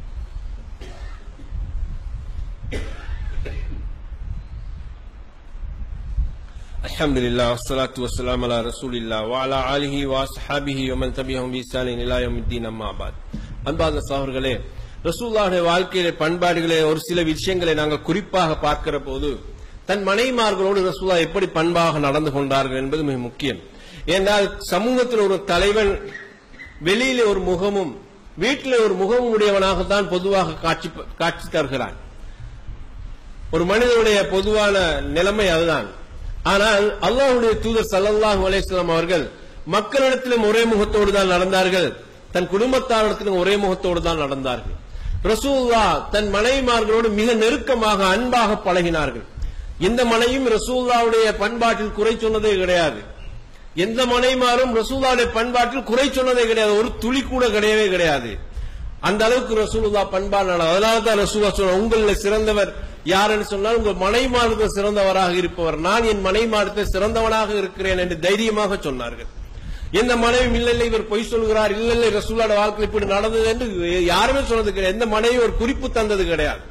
الحمد لله والصلاة والسلام على رسول الله وعلى آله وأصحابه ومن تبعهم بإحسان إلى يوم الدين أما بعد அன்பார்ந்த சகோதரர்களே ரசூல்லாவுடைய வாழ்க்கையிலே பண்பாடுகளே ஒரு சில விஷயங்களை நாங்கள் குறிப்பாக பார்க்கிற போது தன் மனைவிமார்களோடு ரசூல்லா எப்படி பண்பாக நடந்து கொண்டார்கள் என்பது மிக முக்கியம் ஏனால் சமூகத்தில் ஒரு தலைவன் வெளியிலே ஒரு முகமும் வீட்டிலே ஒரு முகமும் உடையவனாகத்தான் பொதுவாக காட்சி காட்சி தருகிறான் ஒரு மனிதனுடைய பொதுவான நிலைமை அதுதான் ஆனால் அல்லாஹ்வுடைய தூதர் ஸல்லல்லாஹு அலைஹி வஸல்லம் அவர்கள் மக்களிடத்திலும் ஒரே முகத்தோடு தான் நடந்தார்கள் தன் குடும்பத்தாரிடத்திலும் ஒரே முகத்தோடு தான் நடந்தார்கள் ரசூல்லா தன் மனைவிமார்களோடு மிக நெருக்கமாக அன்பாக பழகினார்கள் எந்த மனைவியும் ரசூல்லாவுடைய பண்பாட்டில் குறை சொன்னதே கிடையாது எந்த மனைவிமாரும் ரசூல்லாவுடைய பண்பாட்டில் குறை சொன்னதே கிடையாது ஒரு துளி கூட கிடையவே கிடையாது அந்த அளவுக்கு ரசூலுல்லா பண்பாடு அதனால தான் ரசூலா சொல்ற உங்களில் சிறந்தவர் யாருன்னு சொன்னால் உங்கள் மனைமாருக்கு சிறந்தவராக இருப்பவர் நான் என் மனைமாருக்கு சிறந்தவனாக இருக்கிறேன் என்று தைரியமாக சொன்னார்கள் எந்த மனைவி இல்ல இல்ல இவர் பொய் சொல்கிறார் இல்ல இல்ல ரசூலோட வாழ்க்கை இப்படி நடந்தது என்று யாருமே சொன்னது கிடையாது எந்த மனைவி ஒரு குறிப்பு தந்தது கிடையாது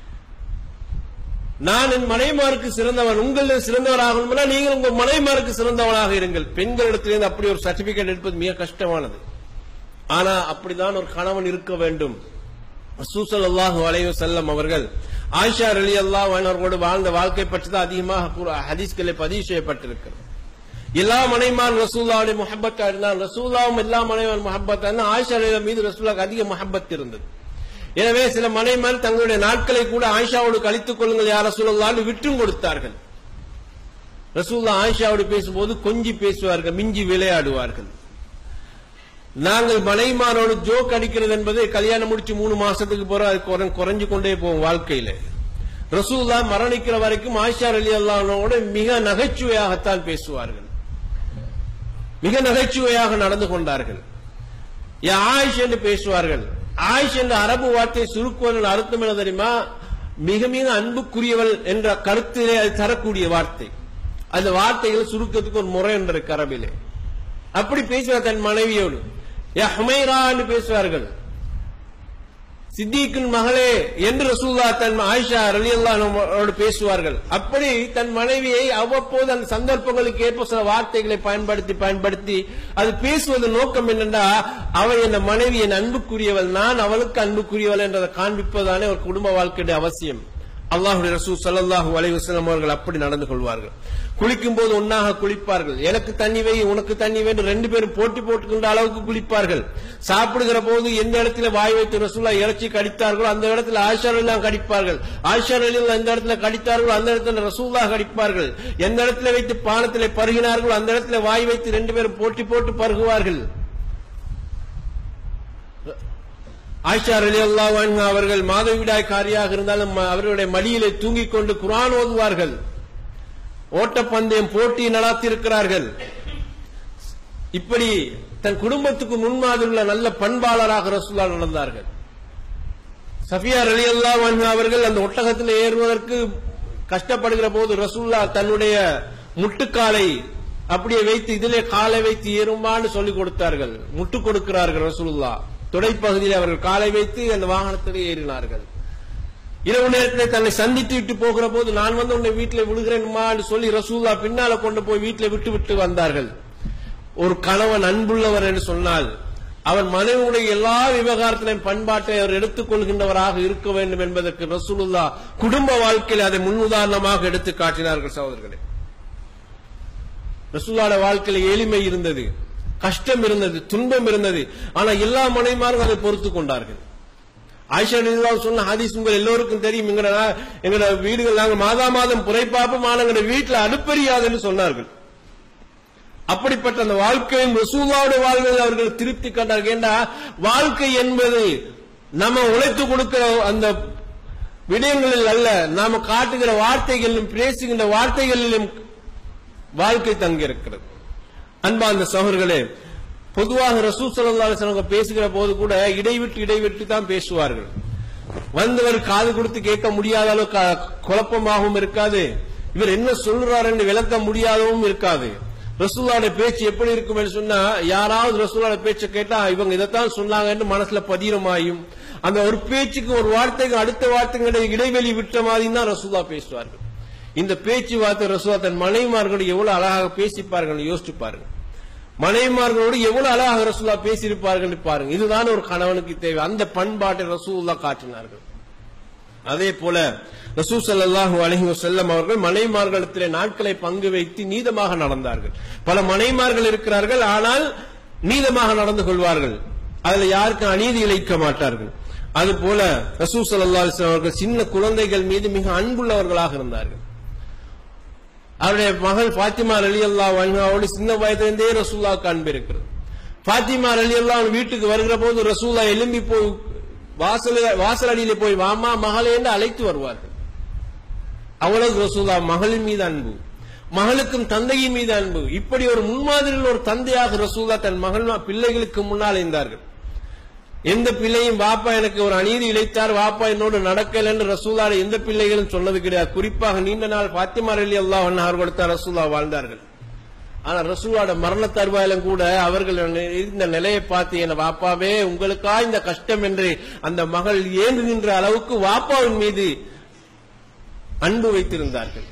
நான் என் மனைமாருக்கு சிறந்தவன் உங்களில் சிறந்தவராகணும்னா நீங்கள் உங்கள் மனைமாருக்கு சிறந்தவனாக இருங்கள் பெண்களிடத்திலிருந்து அப்படி ஒரு சர்டிபிகேட் எடுப்பது மிக கஷ்டமானது ஆனா அப்படிதான் ஒரு கணவன் இருக்க வேண்டும் ரசூசல்லாஹு அலைஹி செல்லம் அவர்கள் ஆயிஷா அலி அல்லாஹ் அவர்களோடு வாழ்ந்த வாழ்க்கை பற்றி தான் அதிகமாக குர்- ஹதீஸ்களை பதிவு செய்யப்பட்டிருக்கிறது எல்லா மனைமார் ரசூல்லாவுடைய முஹப்பத்தா இருந்தால் ரசூல்லாவும் எல்லா மனைமார் முஹப்பத்தா இருந்தால் ஆயிஷா அலி மீது ரசூல்லாக்கு அதிக முஹப்பத் இருந்தது எனவே சில மனைமார் தங்களுடைய நாட்களை கூட ஆயிஷாவோடு கழித்துக் கொள்ளுங்கள் யார் ரசூலுல்லான்னு விட்டும் கொடுத்தார்கள் ரசூல்லா ஆயிஷாவோடு பேசும்போது கொஞ்சி பேசுவார்கள் மிஞ்சி விளையாடுவார்கள் நாங்கள் மனைமாரோடு ஜோக் அடிக்கிறது என்பது கல்யாணம் முடிச்சு மூணு மாசத்துக்கு பிறகு அது குறை- குறைஞ்சு கொண்டே போகும் வாழ்க்கையில ரசூல்லா மரணிக்கிற வரைக்கும் ஆயிஷா அலி அல்லாவோட மிக நகைச்சுவையாகத்தான் பேசுவார்கள் மிக நகைச்சுவையாக நடந்து கொண்டார்கள் யா ஆயிஷ் என்று பேசுவார்கள் ஆயிஷ் என்ற அரபு வார்த்தை சுருக்குவதன் அர்த்தம் என்ன தெரியுமா மிக மிக அன்புக்குரியவள் என்ற கருத்திலே அது தரக்கூடிய வார்த்தை அந்த வார்த்தைகள் சுருக்கத்துக்கு ஒரு முறை என்ற அரபிலே அப்படி பேசுவார் தன் மனைவியோடு யா ஹுமைரா என்று பேசுவார்கள் சித்திக்கின் மகளே என்று ரசூல்லா தன் ஆயிஷா ரலியல்லாஹு பேசுவார்கள் அப்படி தன் மனைவியை அவ்வப்போது அந்த சந்தர்ப்பங்களுக்கு ஏற்ப சில வார்த்தைகளை பயன்படுத்தி பயன்படுத்தி அது பேசுவது நோக்கம் என்னென்றா அவள் என் மனைவி என் அன்புக்குரியவள் நான் அவளுக்கு அன்புக்குரியவள் என்றதை காண்பிப்பதானே ஒரு குடும்ப வாழ்க்கையுடைய அவசியம் அல்லாஹுடைய ரசூல் ஸல்லல்லாஹு அலைஹி வஸல்லம் அவர்கள் அப்படி நடந்து கொள்வார்கள் குளிக்கும் போது ஒன்னாக குளிப்பார்கள் எனக்கு தண்ணி வை உனக்கு தண்ணி வேண்டும் ரெண்டு பேரும் போட்டி போட்டுக்கின்ற அளவுக்கு குளிப்பார்கள் சாப்பிடுகிற போது எந்த இடத்துல வாய் வைத்து ரசூலா இறைச்சி கடித்தார்களோ அந்த இடத்துல ஆயிஷா எல்லாம் கடிப்பார்கள் ஆயிஷா எல்லாம் எந்த இடத்துல கடித்தார்களோ அந்த இடத்துல ரசூல்லா கடிப்பார்கள் எந்த இடத்துல வைத்து பானத்திலே பருகினார்களோ அந்த இடத்துல வாய் வைத்து ரெண்டு பேரும் போட்டி போட்டு பருகுவார்கள் ஆயிஷா அலி அல்லாஹ் அவர்கள் மாதவிடாய்க்காரியாக இருந்தாலும் ம- அவர்களுடைய மடியிலே தூங்கிக் கொண்டு குர்ஆன் ஓதுவார்கள் ஓட்டப்பந்தயம் போட்டி நடத்தியிருக்கிறார்கள் இப்படி தன் குடும்பத்துக்கு முன்மாதிரி உள்ள நல்ல பண்பாளராக ரசூல்லா நடந்தார்கள் சஃபியா அலி அல்லாஹ் அவர்கள் அந்த ஒட்டகத்தில் ஏறுவதற்கு கஷ்டப்படுகிற போது ரசூல்லா தன்னுடைய முட்டுக்காலை அப்படியே வைத்து இதிலே காலை வைத்து ஏறுமான்னு சொல்லிக் கொடுத்தார்கள் முட்டு கொடுக்கிறார்கள் ரசூலுல்லா துடைப்பகுதியில் அவர்கள் காலை வைத்து அந்த வாகனத்தில் ஏறினார்கள் இரவு நேரத்தில் தன்னை சந்தித்து விட்டு போகிற போது நான் வந்து உன்னை வீட்டில் விழுகிறேன்மான்னு சொல்லி ரசூல்லா பின்னால கொண்டு போய் வீட்டில் விட்டு விட்டு வந்தார்கள் ஒரு கணவன் அன்புள்ளவர் என்று சொன்னால் அவர் மனைவியுடைய எல்லா விவகாரத்திலையும் பண்பாட்டை அவர் எடுத்துக் கொள்கின்றவராக இருக்க வேண்டும் என்பதற்கு ரசூலுல்லா குடும்ப வாழ்க்கையில் அதை முன்னுதாரணமாக எடுத்து காட்டினார்கள் சகோதரர்களே ரசூலாட வாழ்க்கையில எளிமை இருந்தது கஷ்டம் இருந்தது துன்பம் இருந்தது ஆனா எல்லா மனைமாரும் அதை பொறுத்து கொண்டார்கள் ஆயிஷா ரலியல்லாஹு சொன்ன ஹதீஸ் உங்கள் எல்லோருக்கும் தெரியும் எங்கட எங்கட வீடுகள் நாங்க மாதா மாதம் புரைப்பாப்போம் ஆனா எங்கட வீட்டுல அடுப்பறியாதுன்னு சொன்னார்கள் அப்படிப்பட்ட அந்த வாழ்க்கையும் ரசூலாவுடைய வாழ்வில் அவர்கள் திருப்தி கண்டார்கள் ஏண்டா வாழ்க்கை என்பது நம்ம உழைத்து கொடுக்கிற அந்த விடயங்களில் அல்ல நாம காட்டுகிற வார்த்தைகளிலும் பேசுகின்ற வார்த்தைகளிலும் வாழ்க்கை தங்கியிருக்கிறது அன்பா அந்த சகோதரர்களே பொதுவாக ரசூல் ஸல்லல்லாஹு அலைஹி வஸல்லம் பேசுகிற போது கூட இடைவிட்டு இடைவிட்டு தான் பேசுவார்கள் வந்தவர் காது கொடுத்து கேட்க முடியாத அளவு க- குழப்பமாகவும் இருக்காது இவர் என்ன சொல்றார் என்று விளக்க முடியாதவும் இருக்காது ரசூலாட பேச்சு எப்படி இருக்கும் என்று சொன்னா யாராவது ரசூலாட பேச்சை கேட்டா இவங்க இதைத்தான் சொன்னாங்கன்னு மனசுல பதிரமாயும் அந்த ஒரு பேச்சுக்கு ஒரு வார்த்தைக்கு அடுத்த வார்த்தைக்கு இடைவெளி விட்ட மாதிரி தான் ரசூலா பேசுவார்கள் இந்த பேச்சுவார்த்தை ரசூலா தன் மனைவிமார்களோடு எவ்வளவு அழகாக பேசிப்பார்கள் யோசிச்சு பாருங்க மனைவிமார்களோடு எவ்வளவு அழகாக ரசூலா பேசியிருப்பார்கள் பாருங்க இதுதான் ஒரு கணவனுக்கு தேவை அந்த பண்பாட்டை ரசூல்லா காட்டினார்கள் அதே போல ரசூ ஸல்லல்லாஹு அலைஹி வஸல்லம் அவர்கள் மனைவிமார்களிடத்திலே நாட்களை பங்கு வைத்து நீதமாக நடந்தார்கள் பல மனைவிமார்கள் இருக்கிறார்கள் ஆனால் நீதமாக நடந்து கொள்வார்கள் அதுல யாருக்கும் அநீதி இழைக்க மாட்டார்கள் அது போல ரசூ ஸல்லல்லாஹு அலைஹி வஸல்லம் அவர்கள் சின்ன குழந்தைகள் மீது மிக அன்புள்ளவர்களாக இருந்தார்கள் அவருடைய மகள் பாத்திமா அலி அல்லா அவனோடு சின்ன வயதிலிருந்தே ரசூல்லாவுக்கு அன்பு இருக்கிறது பாத்திமா அலி அல்லா வீட்டுக்கு வருகிற போது ரசூல்லா எலும்பி போய் வாசல் வாசல் அடியிலே போய் வாமா மகளே என்று அழைத்து வருவார்கள் அவ்வளவு ரசூல்லா மகளின் மீது அன்பு மகளுக்கும் தந்தையின் மீது அன்பு இப்படி ஒரு முன்மாதிரியில் ஒரு தந்தையாக ரசூல்லா தன் மகள் பிள்ளைகளுக்கு முன்னால் இருந்தார்கள் எந்த பிள்ளையும் வாப்பா எனக்கு ஒரு அநீதி இழைத்தார் வாப்பா என்னோடு நடக்கல என்று ரசூலாட எந்த பிள்ளைகளும் சொன்னது கிடையாது குறிப்பாக நீண்ட நாள் பாத்திமா அலி அல்லாஹ் அவர்கள் தான் ரசூலா வாழ்ந்தார்கள் ஆனா ரசூலாட மரண தருவாயிலும் கூட அவர்கள் இந்த நிலையை பார்த்து என் வாப்பாவே உங்களுக்கா இந்த கஷ்டம் என்று அந்த மகள் ஏங்குகின்ற அளவுக்கு வாப்பாவின் மீது அன்பு வைத்திருந்தார்கள்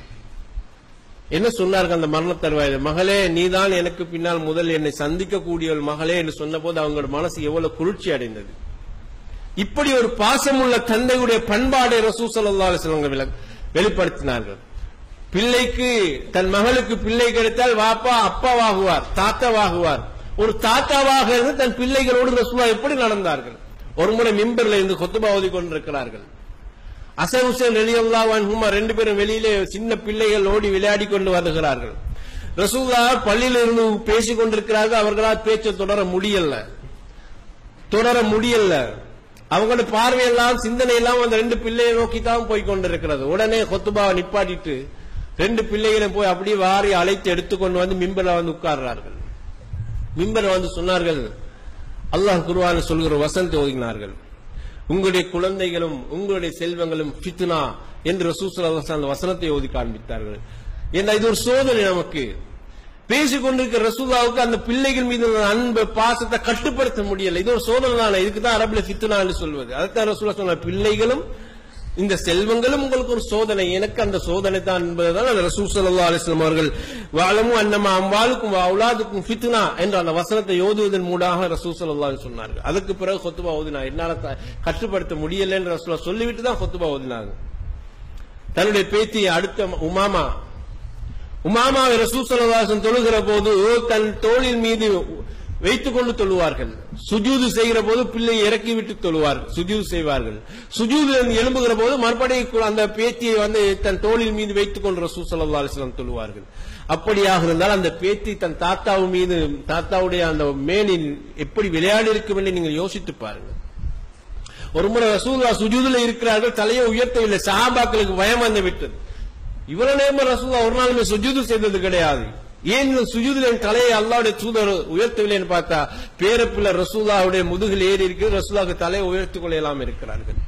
என்ன சொன்னார்கள் அந்த மரண தருவாயில் மகளே நீதான் எனக்கு பின்னால் முதல் என்னை சந்திக்கக்கூடியவள் மகளே என்று சொன்னபோது அவங்களோட மனசு எவ்வளவு குளிர்ச்சி அடைந்தது இப்படி ஒரு பாசமுள்ள தந்தையுடைய பண்பாடை ரசூ ஸல்லல்லாஹு அலைஹி வஸல்லம் விள- வெளிப்படுத்தினார்கள் பிள்ளைக்கு தன் மகளுக்கு பிள்ளை கிடைத்தால் வாப்பா அப்பாவாகுவார் தாத்தாவாகுவார் ஒரு தாத்தாவாக இருந்து தன் பிள்ளைகளோடு ரசூலா எப்படி நடந்தார்கள் ஒரு முறை மிம்பர்ல இருந்து கொத்துபா ஓதி கொண்டிருக்கிறார்கள் அசன் ஹுசேன் ரலியல்லா அன்ஹுமா ரெண்டு பேரும் வெளியிலே சின்ன பிள்ளைகள் ஓடி விளையாடி கொண்டு வருகிறார்கள் ரசூல்லா பள்ளியில் இருந்து பேசிக் கொண்டிருக்கிறார்கள் அவர்களால் பேச்சை தொடர முடியல தொடர முடியல அவங்களோட பார்வையெல்லாம் சிந்தனை எல்லாம் அந்த ரெண்டு பிள்ளையை நோக்கி தான் போய் கொண்டிருக்கிறது உடனே கொத்துபாவை நிப்பாட்டிட்டு ரெண்டு பிள்ளைகளை போய் அப்படியே வாரி அழைத்து எடுத்துக்கொண்டு வந்து மிம்பர்ல வந்து உட்கார்றார்கள் மிம்பர் வந்து சொன்னார்கள் அல்லாஹ் குருவான் சொல்கிற வசனத்தை ஒதுங்கினார்கள் உங்களுடைய குழந்தைகளும் உங்களுடைய செல்வங்களும் ஃபித்னா என்று ரசூல் அந்த வசனத்தை ஓதி காண்பித்தார்கள் ஏன்னா இது ஒரு சோதனை நமக்கு பேசிக் கொண்டிருக்கிற ரசூல்லாவுக்கு அந்த பிள்ளைகள் மீது உள்ள அன்பு பாசத்தை கட்டுப்படுத்த முடியல இது ஒரு சோதனை தானே இதுக்கு தான் அரபுல ஃபித்னா என்று சொல்வது அதைத்தான் ரசூல்லா சொன்ன பிள்ளைகளும் இந்த செல்வங்களும் உங்களுக்கு ஒரு சோதனை எனக்கு அந்த சோதனை தான் என்பதுதான் அந்த ரசூல் ஸல்லல்லாஹு அலைஹி வஸல்லம் அவர்கள் வாழமும் அன்னமா அம்வாலுக்கும் அவுலாதுக்கும் ஃபித்னா என்ற அந்த வசனத்தை ஓதுவதன் மூடாக ரசூல் ஸல்லல்லாஹு அலைஹி வஸல்லம் சொன்னார்கள் அதுக்கு பிறகு கொத்துபா ஓதினா என்னால த- கட்டுப்படுத்த முடியல என்று ரசூலா சொல்லிவிட்டு தான் கொத்துபா ஓதினாங்க தன்னுடைய பேத்தி அடுத்த உமாமா உமாமாவை ரசூல் ஸல்லல்லாஹு அலைஹி வஸல்லம் தொழுகிற போது தன் தோளின் மீது வைத்துக் கொண்டு தொழுவார்கள் சுஜூது செய்கிற போது பிள்ளையை இறக்கி விட்டு தொழுவார்கள் சுஜூது செய்வார்கள் சுஜூது எழும்புகிற போது மறுபடியும் அந்த பேத்தியை வந்து தன் தோளின் மீது வைத்துக் கொண்டு ரசூல் ஸல்லல்லாஹு அலைஹி வஸல்லம் தொழுவார்கள் அப்படியாக இருந்தால் அந்த பேத்தி தன் தாத்தாவு மீது தாத்தாவுடைய அந்த மேனில் எப்படி விளையாடி இருக்கும் என்று நீங்கள் யோசித்து பாருங்கள் ஒரு முறை ரசூல்லா சுஜூதுல இருக்கிறார்கள் தலையை உயர்த்தவில்லை சஹாபாக்களுக்கு பயம் வந்து விட்டது இவ்வளவு நேரம் ரசூல்லா ஒரு நாளுமே சுஜூது செய்தது கிடையாது ஏன் இந்த சுஜூதுல என் தலையை அல்லாவுடைய தூதர் உயர்த்தவில்லைன்னு பார்த்தா பேரப்பிள்ள ரசூல்லாவுடைய முதுகில் ஏறி இருக்கு ரசூலாவுக்கு தலையை உயர்த்திக் கொள்ளலாம் இருக்கிறார்கள்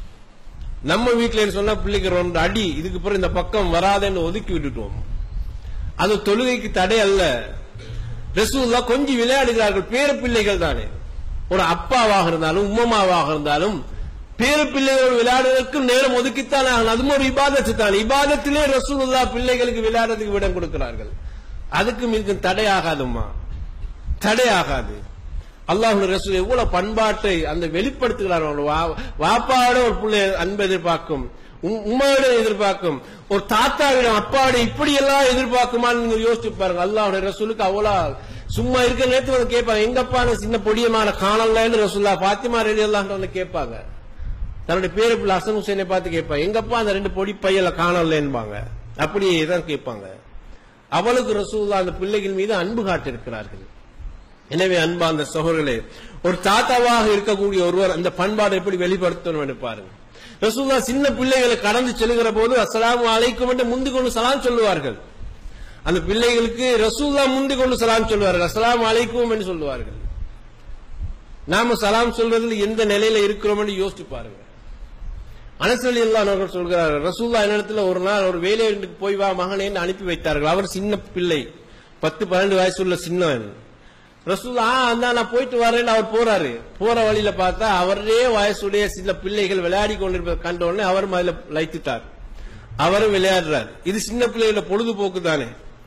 நம்ம வீட்டுல சொன்னா பிள்ளைக்கு ரெண்டு அடி இதுக்கு பிறகு இந்த பக்கம் வராதேன்னு ஒதுக்கி விட்டுட்டோம் அது தொழுகைக்கு தடை அல்ல ரசூல்லா கொஞ்சம் விளையாடுகிறார்கள் பேர பிள்ளைகள் தானே ஒரு அப்பாவாக இருந்தாலும் உம்மமாவாக இருந்தாலும் பேர பிள்ளைகளோடு விளையாடுவதற்கு நேரம் ஒதுக்கித்தான் ஆகணும் அதுவும் ஒரு இபாதத்து தான் இபாதத்திலே ரசூலுல்லா பிள்ளைகளுக்கு விளையாடுறதுக்கு இடம் கொடுக்கிறார்கள் அதுக்கு மிக தடையாகாதும்மா தடையாகாது அல்லாஹுடைய ரசூல் எவ்வளவு பண்பாட்டை அந்த வெளிப்படுத்துகிறார் அவனோட வா- வாப்பாவோட ஒரு பிள்ளை அன்பை எதிர்பார்க்கும் உம்- உம்மாவோட எதிர்பார்க்கும் ஒரு தாத்தாவிடம் அப்பாவோட இப்படி எல்லாம் எதிர்பார்க்குமான்னு நீங்க யோசிச்சு பாருங்க அல்லாஹுடைய ரசூலுக்கு அவ்வளவு சும்மா இருக்கிற நேரத்துக்கு வந்து கேட்பாங்க எங்கப்பா அந்த சின்ன பொடியமான காணலன்னு ரசூல்லா பாத்திமா ரெடி எல்லாம் வந்து கேட்பாங்க தன்னுடைய பேரு பிள்ளை ஹசன் ஹுசைனை பார்த்து கேட்பாங்க எங்கப்பா அந்த ரெண்டு பொடி பையல காணலன்பாங்க அப்படியே தான் கேட்பாங்க அவளுக்கு ரசூல்லா அந்த பிள்ளைகள் மீது அன்பு காட்டிருக்கிறார்கள் எனவே அன்பா அந்த சகோதரர்களே ஒரு தாத்தாவாக இருக்கக்கூடிய ஒருவர் அந்த பண்பாடு எப்படி வெளிப்படுத்தணும் என்று பாருங்க ரசூல்லா சின்ன பிள்ளைகளை கடந்து செல்கிற போது அஸ்ஸலாமு அலைக்கும் என்று முந்தி கொண்டு சலாம் சொல்லுவார்கள் அந்த பிள்ளைகளுக்கு ரசூல்லா முந்தி கொண்டு சலாம் சொல்லுவார்கள் அஸ்ஸலாமு அலைக்கும் என்று சொல்லுவார்கள் நாம சலாம் சொல்றதுல எந்த நிலையில இருக்கிறோம் என்று யோசிச்சு பாருங்க அனசலி அவர்கள் சொல்கிறார் ரசூல்லா என்னிடத்துல ஒரு நாள் ஒரு வேலைக்கு போய் வா மகனேன்னு அனுப்பி வைத்தார்கள் அவர் சின்ன பிள்ளை பத்து பன்னெண்டு வயசுள்ள சின்னவன் ரசூல்லா ஆ அந்த நான் போயிட்டு வரேன்னு அவர் போறாரு போற வழியில பார்த்தா அவரே வயசுடைய சில பிள்ளைகள் விளையாடி கொண்டிருப்பதை கண்ட உடனே அவரும் அதுல லைத்துட்டார் அவரும் விளையாடுறார் இது சின்ன பிள்ளைகளோட பொழுதுபோக்கு தானே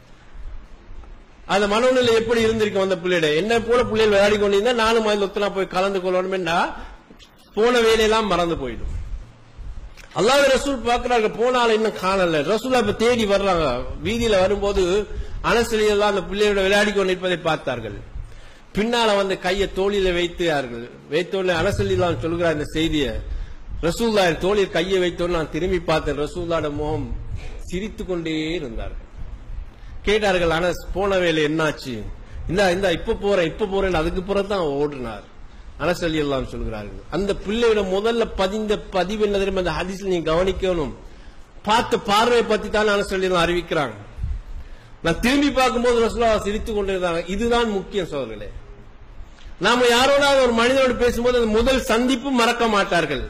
அந்த மனநிலை எப்படி இருந்திருக்கும் அந்த பிள்ளைட என்ன போல பிள்ளைகள் விளையாடி கொண்டிருந்தா நானும் அதில் ஒத்தனா போய் கலந்து கொள்ளணும்னா போன வேலையெல்லாம் மறந்து போயிடும் அல்லாஹ் ரசூல் பாக்குறாங்க போனால இன்னும் காணல ரசூலா இப்ப தேடி வர்றாங்க வீதியில வரும்போது அனசலி எல்லாம் அந்த பிள்ளையோட விளையாடி கொண்டிருப்பதை பார்த்தார்கள் பின்னால வந்து கையை தோளில வைத்தார்கள் வைத்தோடனே அனசலிலாம் சொல்கிறார் இந்த செய்தியை ரசூல்லா என் தோளில் கையை வைத்தோன்னு நான் திரும்பி பார்த்தேன் ரசூல்லாட முகம் சிரித்துக் கொண்டே இருந்தார்கள் கேட்டார்கள் அனஸ் போன வேலை என்னாச்சு இந்த இந்த இப்ப போறேன் இப்ப போறேன் அதுக்கு பிறகு தான் ஓடினார் அனஸ் அலி எல்லாம் சொல்கிறார்கள் அந்த பிள்ளையோட முதல்ல பதிந்த பதிவு என்ன தெரியுமா அந்த ஹதீஸ்ல நீங்க கவனிக்கணும் பார்த்த பார்வை பத்தி தான் அனஸ் அலி எல்லாம் அறிவிக்கிறாங்க நான் திரும்பி பார்க்கும்போது ரசூலா சிரித்துக் கொண்டிருந்தாங்க இதுதான் முக்கியம் சோதர்களே நாம யாரோடாவது ஒரு மனிதனோடு பேசும்போது அந்த முதல் சந்திப்பு மறக்க மாட்டார்கள்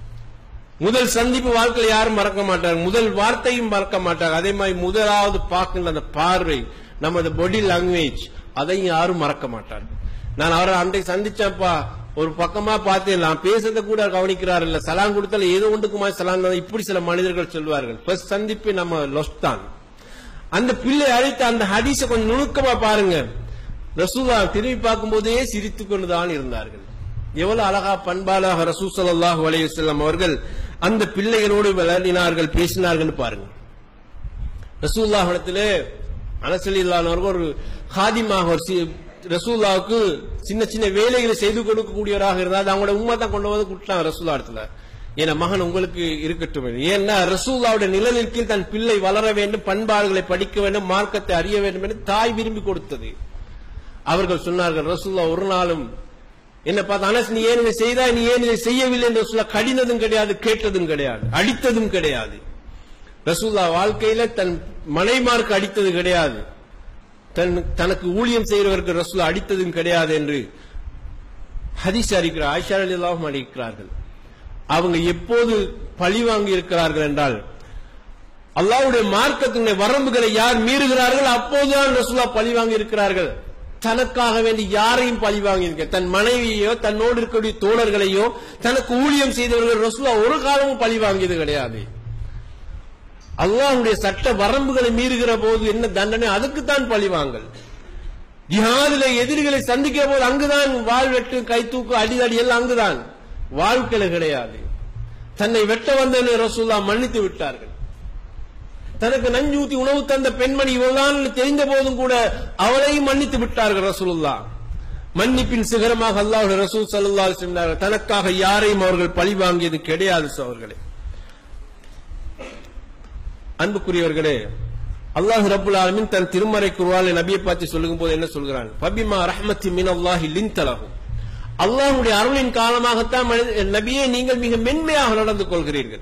முதல் சந்திப்பு வாழ்க்கையில் யாரும் மறக்க மாட்டாங்க முதல் வார்த்தையும் மறக்க மாட்டாங்க அதே மாதிரி முதலாவது பார்க்கின்ற அந்த பார்வை நமது பாடி லாங்குவேஜ் அதையும் யாரும் மறக்க மாட்டாங்க நான் அவரை அன்றைக்கு சந்திச்சப்பா ஒரு பக்கமா பார்த்தேன் நான் பேசுறத கூட கவனிக்கிறார் இல்ல சலாம் கொடுத்தால ஏதோ ஒன்றுக்குமா சலாம் தான் இப்படி சில மனிதர்கள் சொல்வார்கள் ஃபர்ஸ்ட் சந்திப்பு நம்ம லொஸ்ட் தான் அந்த பிள்ளை அழைத்த அந்த ஹதீஸ கொஞ்சம் நுணுக்கமா பாருங்க ரசூலா திரும்பி பார்க்கும்போதே சிரித்துக் கொண்டுதான் இருந்தார்கள் எவ்வளவு அழகா பண்பாளாக ரசூ ஸல்லல்லாஹு அலைஹி வஸல்லம் அவர்கள் அந்த பிள்ளைகளோடு விளையாடினார்கள் பேசினார்கள் பாருங்க ரசூல்லாஹிடத்திலே அனசலில்லானவர்கள் ஒரு ஹாதிமாக ஒரு சி- ரசூல்லாவுக்கு சின்ன சின்ன வேலைகளை செய்து கொடுக்கக்கூடியவராக இருந்தால் அவங்களோட உண்மை தான் கொண்டு வந்து கொடுத்தாங்க ரசூல்லா இடத்துல என் மகன் உங்களுக்கு இருக்கட்டும் என்று. ஏன்னா ரசூல்லாவுடைய நிழலின் கீழ் தன் பிள்ளை வளர வேண்டும் பண்பாடுகளை படிக்க வேண்டும் மார்க்கத்தை அறிய வேண்டும் என்று தாய் விரும்பி கொடுத்தது அவர்கள் சொன்னார்கள் ரசூல்லா ஒரு நாளும் என்ன பார்த்து அனஸ் நீ ஏன் இதை செய்தாய் நீ ஏன் இதை செய்யவில்லை என்று ரசூல்லா கடினதும் கிடையாது கேட்டதும் கிடையாது அடித்ததும் கிடையாது ரசூல்லா வாழ்க்கையில தன் மனைமார்க்கு அடித்தது கிடையாது தன் தனக்கு ஊழியம் செய்கிறவருக்கு ரசூல்லா அடித்ததும் கிடையாது என்று ஹதீஸ் அறிக்கிறார் ஆயிஷா அலிலாவும் அடிக்கிறார்கள் அவங்க எப்போது பழி வாங்கி இருக்கிறார்கள் என்றால் அல்லாஹ்வுடைய மார்க்கத்தினுடைய வரம்புகளை யார் மீறுகிறார்கள் அப்போதுதான் ரசூலா பழி வாங்கி இருக்கிறார்கள் தனக்காக வேண்டி யாரையும் பழி வாங்கி இருக்க தன் மனைவியோ தன்னோடு இருக்கக்கூடிய தோழர்களையோ தனக்கு ஊழியம் செய்தவர்கள் ரசூலா ஒரு காலமும் பழி வாங்கியது கிடையாது அல்லாஹ்வுடைய சட்ட வரம்புகளை மீறுகிற போது என்ன தண்டனை அதுக்குத்தான் பழி வாங்கல் ஜிஹாதில எதிரிகளை சந்திக்கிற போது அங்குதான் வாழ் வெட்டு கை தூக்கு அடிதடி எல்லாம் அங்குதான் வாழ்க்கையில கிடையாது தன்னை வெட்ட வந்த ரசூல்லா மன்னித்து விட்டார்கள் தனக்கு நஞ்சு ஊத்தி உணவு தந்த பெண்மணி இவள்தான் தெரிந்த போதும் கூட அவளையும் மன்னித்து விட்டார்கள் ரசூலுல்லா மன்னிப்பின் சிகரமாக அல்லாஹ் ரசூல் சல்லா சொன்னார்கள் தனக்காக யாரையும் அவர்கள் பழி வாங்கியது கிடையாது அவர்களே அன்புக்குரியவர்களே அல்லாஹ் ரப்புல் ஆலமீன் தன் திருமறை குர்ஆனில் நபியை பார்த்து சொல்லும் போது என்ன சொல்கிறான் பபிமா ரஹ்மத்தி மின் அல்லாஹி லின்தலஹு அல்லாஹ்வுடைய அருளின் காரணமாகத்தான் மனித- நபியே நீங்கள் மிக மென்மையாக நடந்து கொள்கிறீர்கள்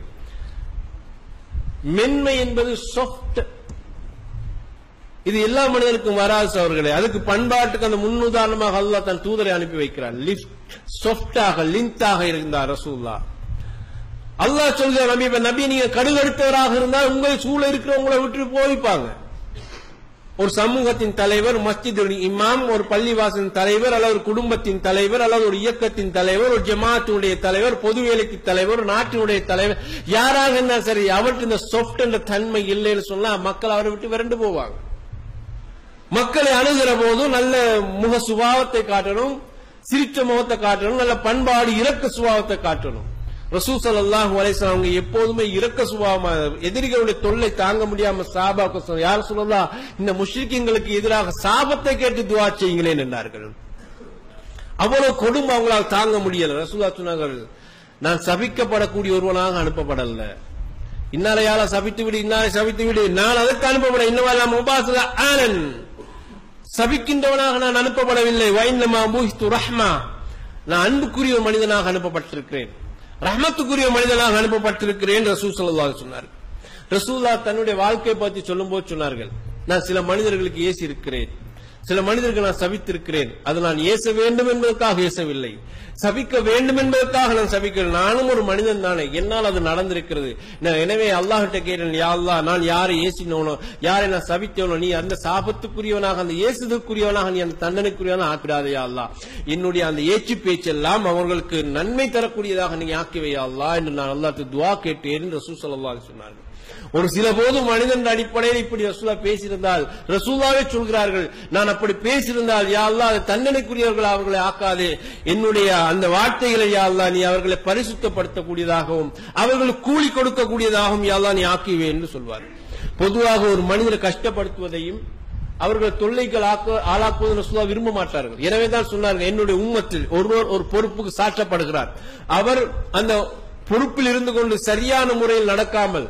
மென்மை என்பது சாஃப்ட் இது எல்லா மனிதனுக்கும் வராது அவர்களே அதுக்கு பண்பாட்டுக்கு அந்த முன்னுதாரணமாக அல்லாஹ் தன் தூதரை அனுப்பி வைக்கிறார் லிஃப்ட் சாஃப்டாக லிந்தாக இருந்தார் ரசூல்லா அல்லாஹ் சொல்கிற நபி இப்ப நபி நீங்க கடுகடுத்தவராக இருந்தால் உங்களை சூழ இருக்கிறவங்களை விட்டு போய்ப்பாங்க ஒரு சமூகத்தின் தலைவர் மஸ்ஜித் இமாம் ஒரு பள்ளிவாசலின் தலைவர் அல்லது ஒரு குடும்பத்தின் தலைவர் அல்லது ஒரு இயக்கத்தின் தலைவர் ஒரு ஜமாத்தினுடைய தலைவர் பொது வேலைக்கு தலைவர் ஒரு நாட்டினுடைய தலைவர் யாராக இருந்தாலும் சரி அவருக்கு இந்த சொஃப்ட் என்ற தன்மை இல்லைன்னு சொன்னா மக்கள் அவரை விட்டு விரண்டு போவாங்க மக்களை அணுகிற போதும் நல்ல முக சுபாவத்தை காட்டணும் சிரிச்ச முகத்தை காட்டணும் நல்ல பண்பாடு இரக்க சுபாவத்தை காட்டணும் ரசூ ஸல்லல்லாஹு அலைஹி வஸல்லம் அவங்க எப்போதுமே இரக்க சுபாவமா எதிரிகளுடைய தொல்லை தாங்க முடியாம சாபாக்கு சொன்ன யார் சொல்லலாம் இந்த முஷ்ரிக்கீங்களுக்கு எதிராக சாபத்தை கேட்டு துவா செய்யுங்களேன் என்றார்கள் அவ்வளவு கொடுமை அவங்களால் தாங்க முடியல ரசூலா சொன்னார்கள் நான் சபிக்கப்படக்கூடிய ஒருவனாக அனுப்பப்படல இன்னாரையால சபித்து விடு இன்னாரை சபித்து விடு நான் அதற்கு அனுப்பப்பட இன்னவா முபாசுல ஆனன் சபிக்கின்றவனாக நான் அனுப்பப்படவில்லை வைன்னமா பூஹித்து ரஹ்மா நான் அன்புக்குரிய ஒரு மனிதனாக அனுப்பப்பட்டிருக்கிறேன் ரஹ்மத்துக்குரிய மனிதனாக அனுப்பப்பட்டிருக்கிறேன் ரசூல் ஸல்லல்லாஹு அலைஹி சொன்னார் ரசூல்லா தன்னுடைய வாழ்க்கையை பற்றி சொல்லும்போது சொன்னார்கள் நான் சில மனிதர்களுக்கு ஏசி இருக்கிறேன் சில மனிதர்கள் நான் சபித்திருக்கிறேன் அது நான் ஏச வேண்டும் என்பதற்காக ஏசவில்லை சபிக்க வேண்டும் என்பதற்காக நான் சபிக்கிறேன் நானும் ஒரு மனிதன் தானே என்னால் அது நடந்திருக்கிறது நான் எனவே அல்லாஹ்கிட்ட கேட்டேன் யா அல்லாஹ் நான் யாரை ஏசினோனோ யாரை நான் சபித்தேனோ நீ அந்த சாபத்துக்குரியவனாக அந்த ஏசுதற்குரியவனாக நீ அந்த தண்டனைக்குரியவனாக ஆக்கிடாதே யா அல்லாஹ் என்னுடைய அந்த ஏச்சு பேச்செல்லாம் அவர்களுக்கு நன்மை தரக்கூடியதாக நீ ஆக்கி வையா அல்லாஹ் என்று நான் அல்லாஹ்க்கு துவா கேட்டேன் என்று ரசூல் ஸல்லல்லாஹு அலைஹி சொன்னார்கள் ஒரு சில போது மனிதன் அடிப்படையில் இப்படி ரசூலா பேசியிருந்தால் ரசூலாவே சொல்கிறார்கள் நான் அப்படி பேசியிருந்தால் யா அல்லாஹ் அது தண்டனைக்குரியவர்கள் அவர்களை ஆக்காதே என்னுடைய அந்த வார்த்தைகளை யா அல்லாஹ் நீ அவர்களை பரிசுத்தப்படுத்தக்கூடியதாகவும் அவர்களுக்கு கூலி கொடுக்கக்கூடியதாகவும் யா அல்லாஹ் நீ ஆக்கிவே என்று சொல்வார் பொதுவாக ஒரு மனிதரை கஷ்டப்படுத்துவதையும் அவர்கள் தொல்லைகள் ஆக்க- ஆளாக்குவதை ரசூலா விரும்ப மாட்டார்கள் எனவே தான் சொன்னார்கள் என்னுடைய உம்மத்தில் ஒருவர் ஒரு பொறுப்புக்கு சாற்றப்படுகிறார் அவர் அந்த பொறுப்பில் இருந்து கொண்டு சரியான முறையில் நடக்காமல்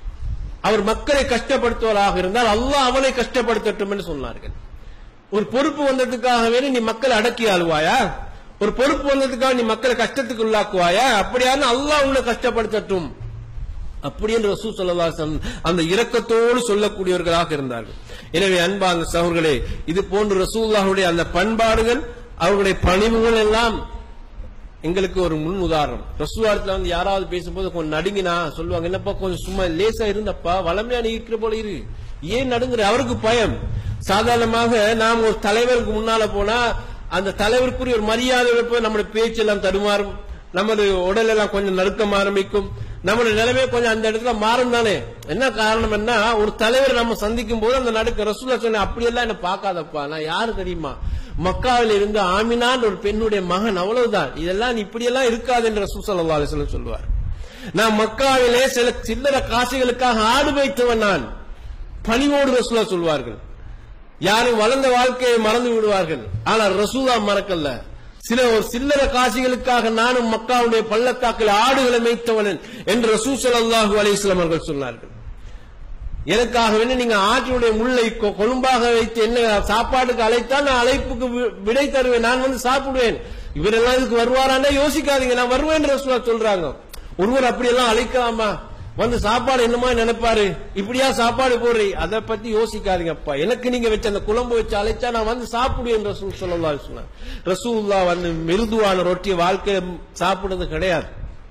அவர் மக்களை கஷ்டப்படுத்துவராக இருந்தால் அல்லாஹ் அவனை கஷ்டப்படுத்தட்டும் என்று சொன்னார்கள் ஒரு பொறுப்பு வந்ததுக்காக வேண்டி நீ மக்களை அடக்கி ஆளுவாயா ஒரு பொறுப்பு வந்ததுக்காக நீ மக்களை கஷ்டத்துக்கு உள்ளாக்குவாயா அப்படியான அல்லாஹ் உன்னை கஷ்டப்படுத்தட்டும் அப்படி என்று ரசூ சொல்லலாம் அந்த இரக்கத்தோடு சொல்லக்கூடியவர்களாக இருந்தார்கள் எனவே அன்பான சகோதரர்களே இது போன்று ரசூல்லாவுடைய அந்த பண்பாடுகள் அவர்களுடைய பணிவுகள் எல்லாம் எங்களுக்கு ஒரு முன் உதாரணம் ரசூவாரத்துல வந்து யாராவது பேசும்போது கொஞ்சம் நடுங்கினா சொல்லுவாங்க என்னப்பா கொஞ்சம் சும்மா லேசா இருந்தப்பா வளமையா நீ இருக்கிற போல இரு ஏன் நடுங்குற அவருக்கு பயம் சாதாரணமாக நாம் ஒரு தலைவருக்கு முன்னால போனா அந்த தலைவருக்குரிய ஒரு மரியாதை வைப்போம் நம்முடைய பேச்செல்லாம் தடுமாறும் நமது உடல் எல்லாம் கொஞ்சம் நடுக்கம் ஆரம்பிக்கும் நம்முடைய நிலைமை கொஞ்சம் அந்த இடத்துல மாறும் தானே என்ன காரணம் என்ன ஒரு தலைவர் நம்ம சந்திக்கும் போது அந்த நடுக்க ரசூலா சொன்ன அப்படியெல்லாம் என்ன பார்க்காதப்பா நான் யாரு தெரியுமா மக்காவில் இருந்து ஆமினான் ஒரு பெண்ணுடைய மகன் அவ்வளவுதான் இதெல்லாம் நீ இப்படியெல்லாம் இருக்காது என்று ரசூல் ஸல்லல்லாஹு அலைஹி வஸல்லம் சொல்லுவார் நான் மக்காவிலே சில சில்லற காசுகளுக்காக ஆடு வைத்தவன் நான் பணிவோடு ரசூலா சொல்வார்கள் யாரும் வளர்ந்த வாழ்க்கையை மறந்து விடுவார்கள் ஆனால் ரசூலா மறக்கல்ல சில ஒரு சில்லற காசிகளுக்காக நானும் மக்காவுடைய பள்ளத்தாக்கில் ஆடுகளை மேய்த்தவனன் என்று ரசூல் ஸல்லல்லாஹு அலைஹி வஸல்லம் அவர்கள் சொன்னார்கள் எனக்காக வேண்டி நீங்க ஆற்றினுடைய முள்ளை கொ- கொழும்பாக வைத்து என்ன சாப்பாட்டுக்கு அழைத்தால் நான் அழைப்புக்கு வி- விடை தருவேன் நான் வந்து சாப்பிடுவேன் இவரெல்லாம் இதுக்கு வருவாரான்னா யோசிக்காதீங்க நான் வருவேன் ரசூலா சொல்றாங்க ஒருவர் அப்படியெல்லாம் அழைக்கலாமா வந்து சாப்பாடு என்னமா நினைப்பாரு இப்படியா சாப்பாடு போடுறீ அதை பத்தி யோசிக்காதீங்கப்பா எனக்கு நீங்க வச்ச அந்த குழம்பு வச்சு அழைச்சா நான் வந்து சாப்பிடுவேன் ரசூல் சொல்லலாம் சொன்னார் ரசூல்லா வந்து மிருதுவான ரொட்டிய வாழ்க்கை சாப்பிடுறது கிடையாது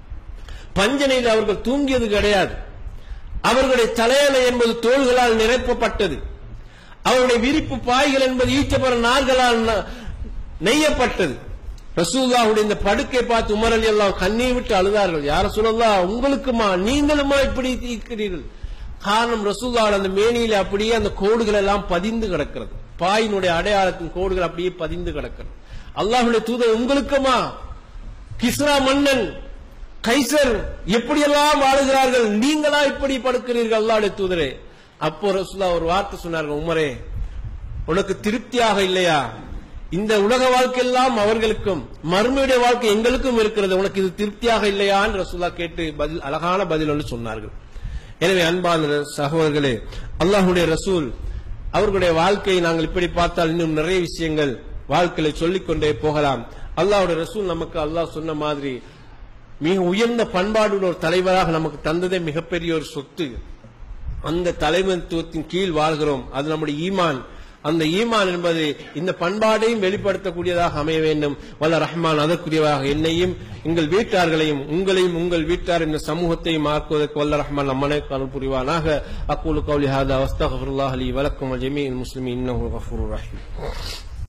பஞ்சனையில் அவர்கள் தூங்கியது கிடையாது அவர்களுடைய தலையணை என்பது தோள்களால் நிரப்பப்பட்டது அவருடைய விரிப்பு பாய்கள் என்பது ஈச்சப்பட நார்களால் ந- நெய்யப்பட்டது ரசூல்லாவுடைய இந்த படுக்கை பார்த்து உமர் அலி எல்லாம் கண்ணீர் விட்டு அழுதார்கள் யார சொல்லலாம் உங்களுக்குமா நீங்களுமா இப்படி இருக்கிறீர்கள் காரணம் ரசூல்லாவோட அந்த மேனியில அப்படியே அந்த கோடுகள் எல்லாம் பதிந்து கிடக்கிறது பாயினுடைய அடையாளத்தின் கோடுகள் அப்படியே பதிந்து கிடக்கிறது அல்லாஹ்வுடைய தூதர் உங்களுக்குமா கிஸ்ரா மன்னன் கைசர் எப்படியெல்லாம் வாழுகிறார்கள் நீங்களா இப்படி படுக்கிறீர்கள் அல்லாஹ்வுடைய தூதரே அப்போ ரசூலா ஒரு வார்த்தை சொன்னார்கள் உமரே உனக்கு திருப்தியாக இல்லையா இந்த உலக வாழ்க்கையெல்லாம் அவர்களுக்கும் மறுமையுடைய வாழ்க்கை எங்களுக்கும் இருக்கிறது உனக்கு இது திருப்தியாக இல்லையான்னு ரசூலா கேட்டு பதில் அழகான பதில் ஒன்று சொன்னார்கள் எனவே அன்பான சகோதரர்களே அல்லாஹ்வுடைய ரசூல் அவர்களுடைய வாழ்க்கையை நாங்கள் இப்படி பார்த்தால் இன்னும் நிறைய விஷயங்கள் வாழ்க்கையில சொல்லிக்கொண்டே போகலாம் அல்லாஹ்வுடைய ரசூல் நமக்கு அல்லாஹ் சொன்ன மாதிரி மிக உயர்ந்த பண்பாடுள்ள ஒரு தலைவராக நமக்கு தந்ததே மிகப்பெரிய ஒரு சொத்து அந்த தலைமைத்துவத்தின் கீழ் வாழ்கிறோம் அது நம்முடைய ஈமான் அந்த ஈமான் என்பது இந்த பண்பாடையும் வெளிப்படுத்தக்கூடியதாக அமைய வேண்டும் வல்ல ரஹ்மான் அதற்குரியவாக என்னையும் எங்கள் வீட்டார்களையும் உங்களையும் உங்கள் வீட்டார் இந்த சமூகத்தையும் ஆக்குவதற்கு வல்ல ரஹ்மான் நம்மனை கருள் புரிவானாக அக்கூலு கௌலி ஹாதா வஸ்தகஃபிருல்லாஹ் லி வலக்கும் ஜமீல் முஸ்லிமின் இன்னஹு கஃபூருர் ரஹீம்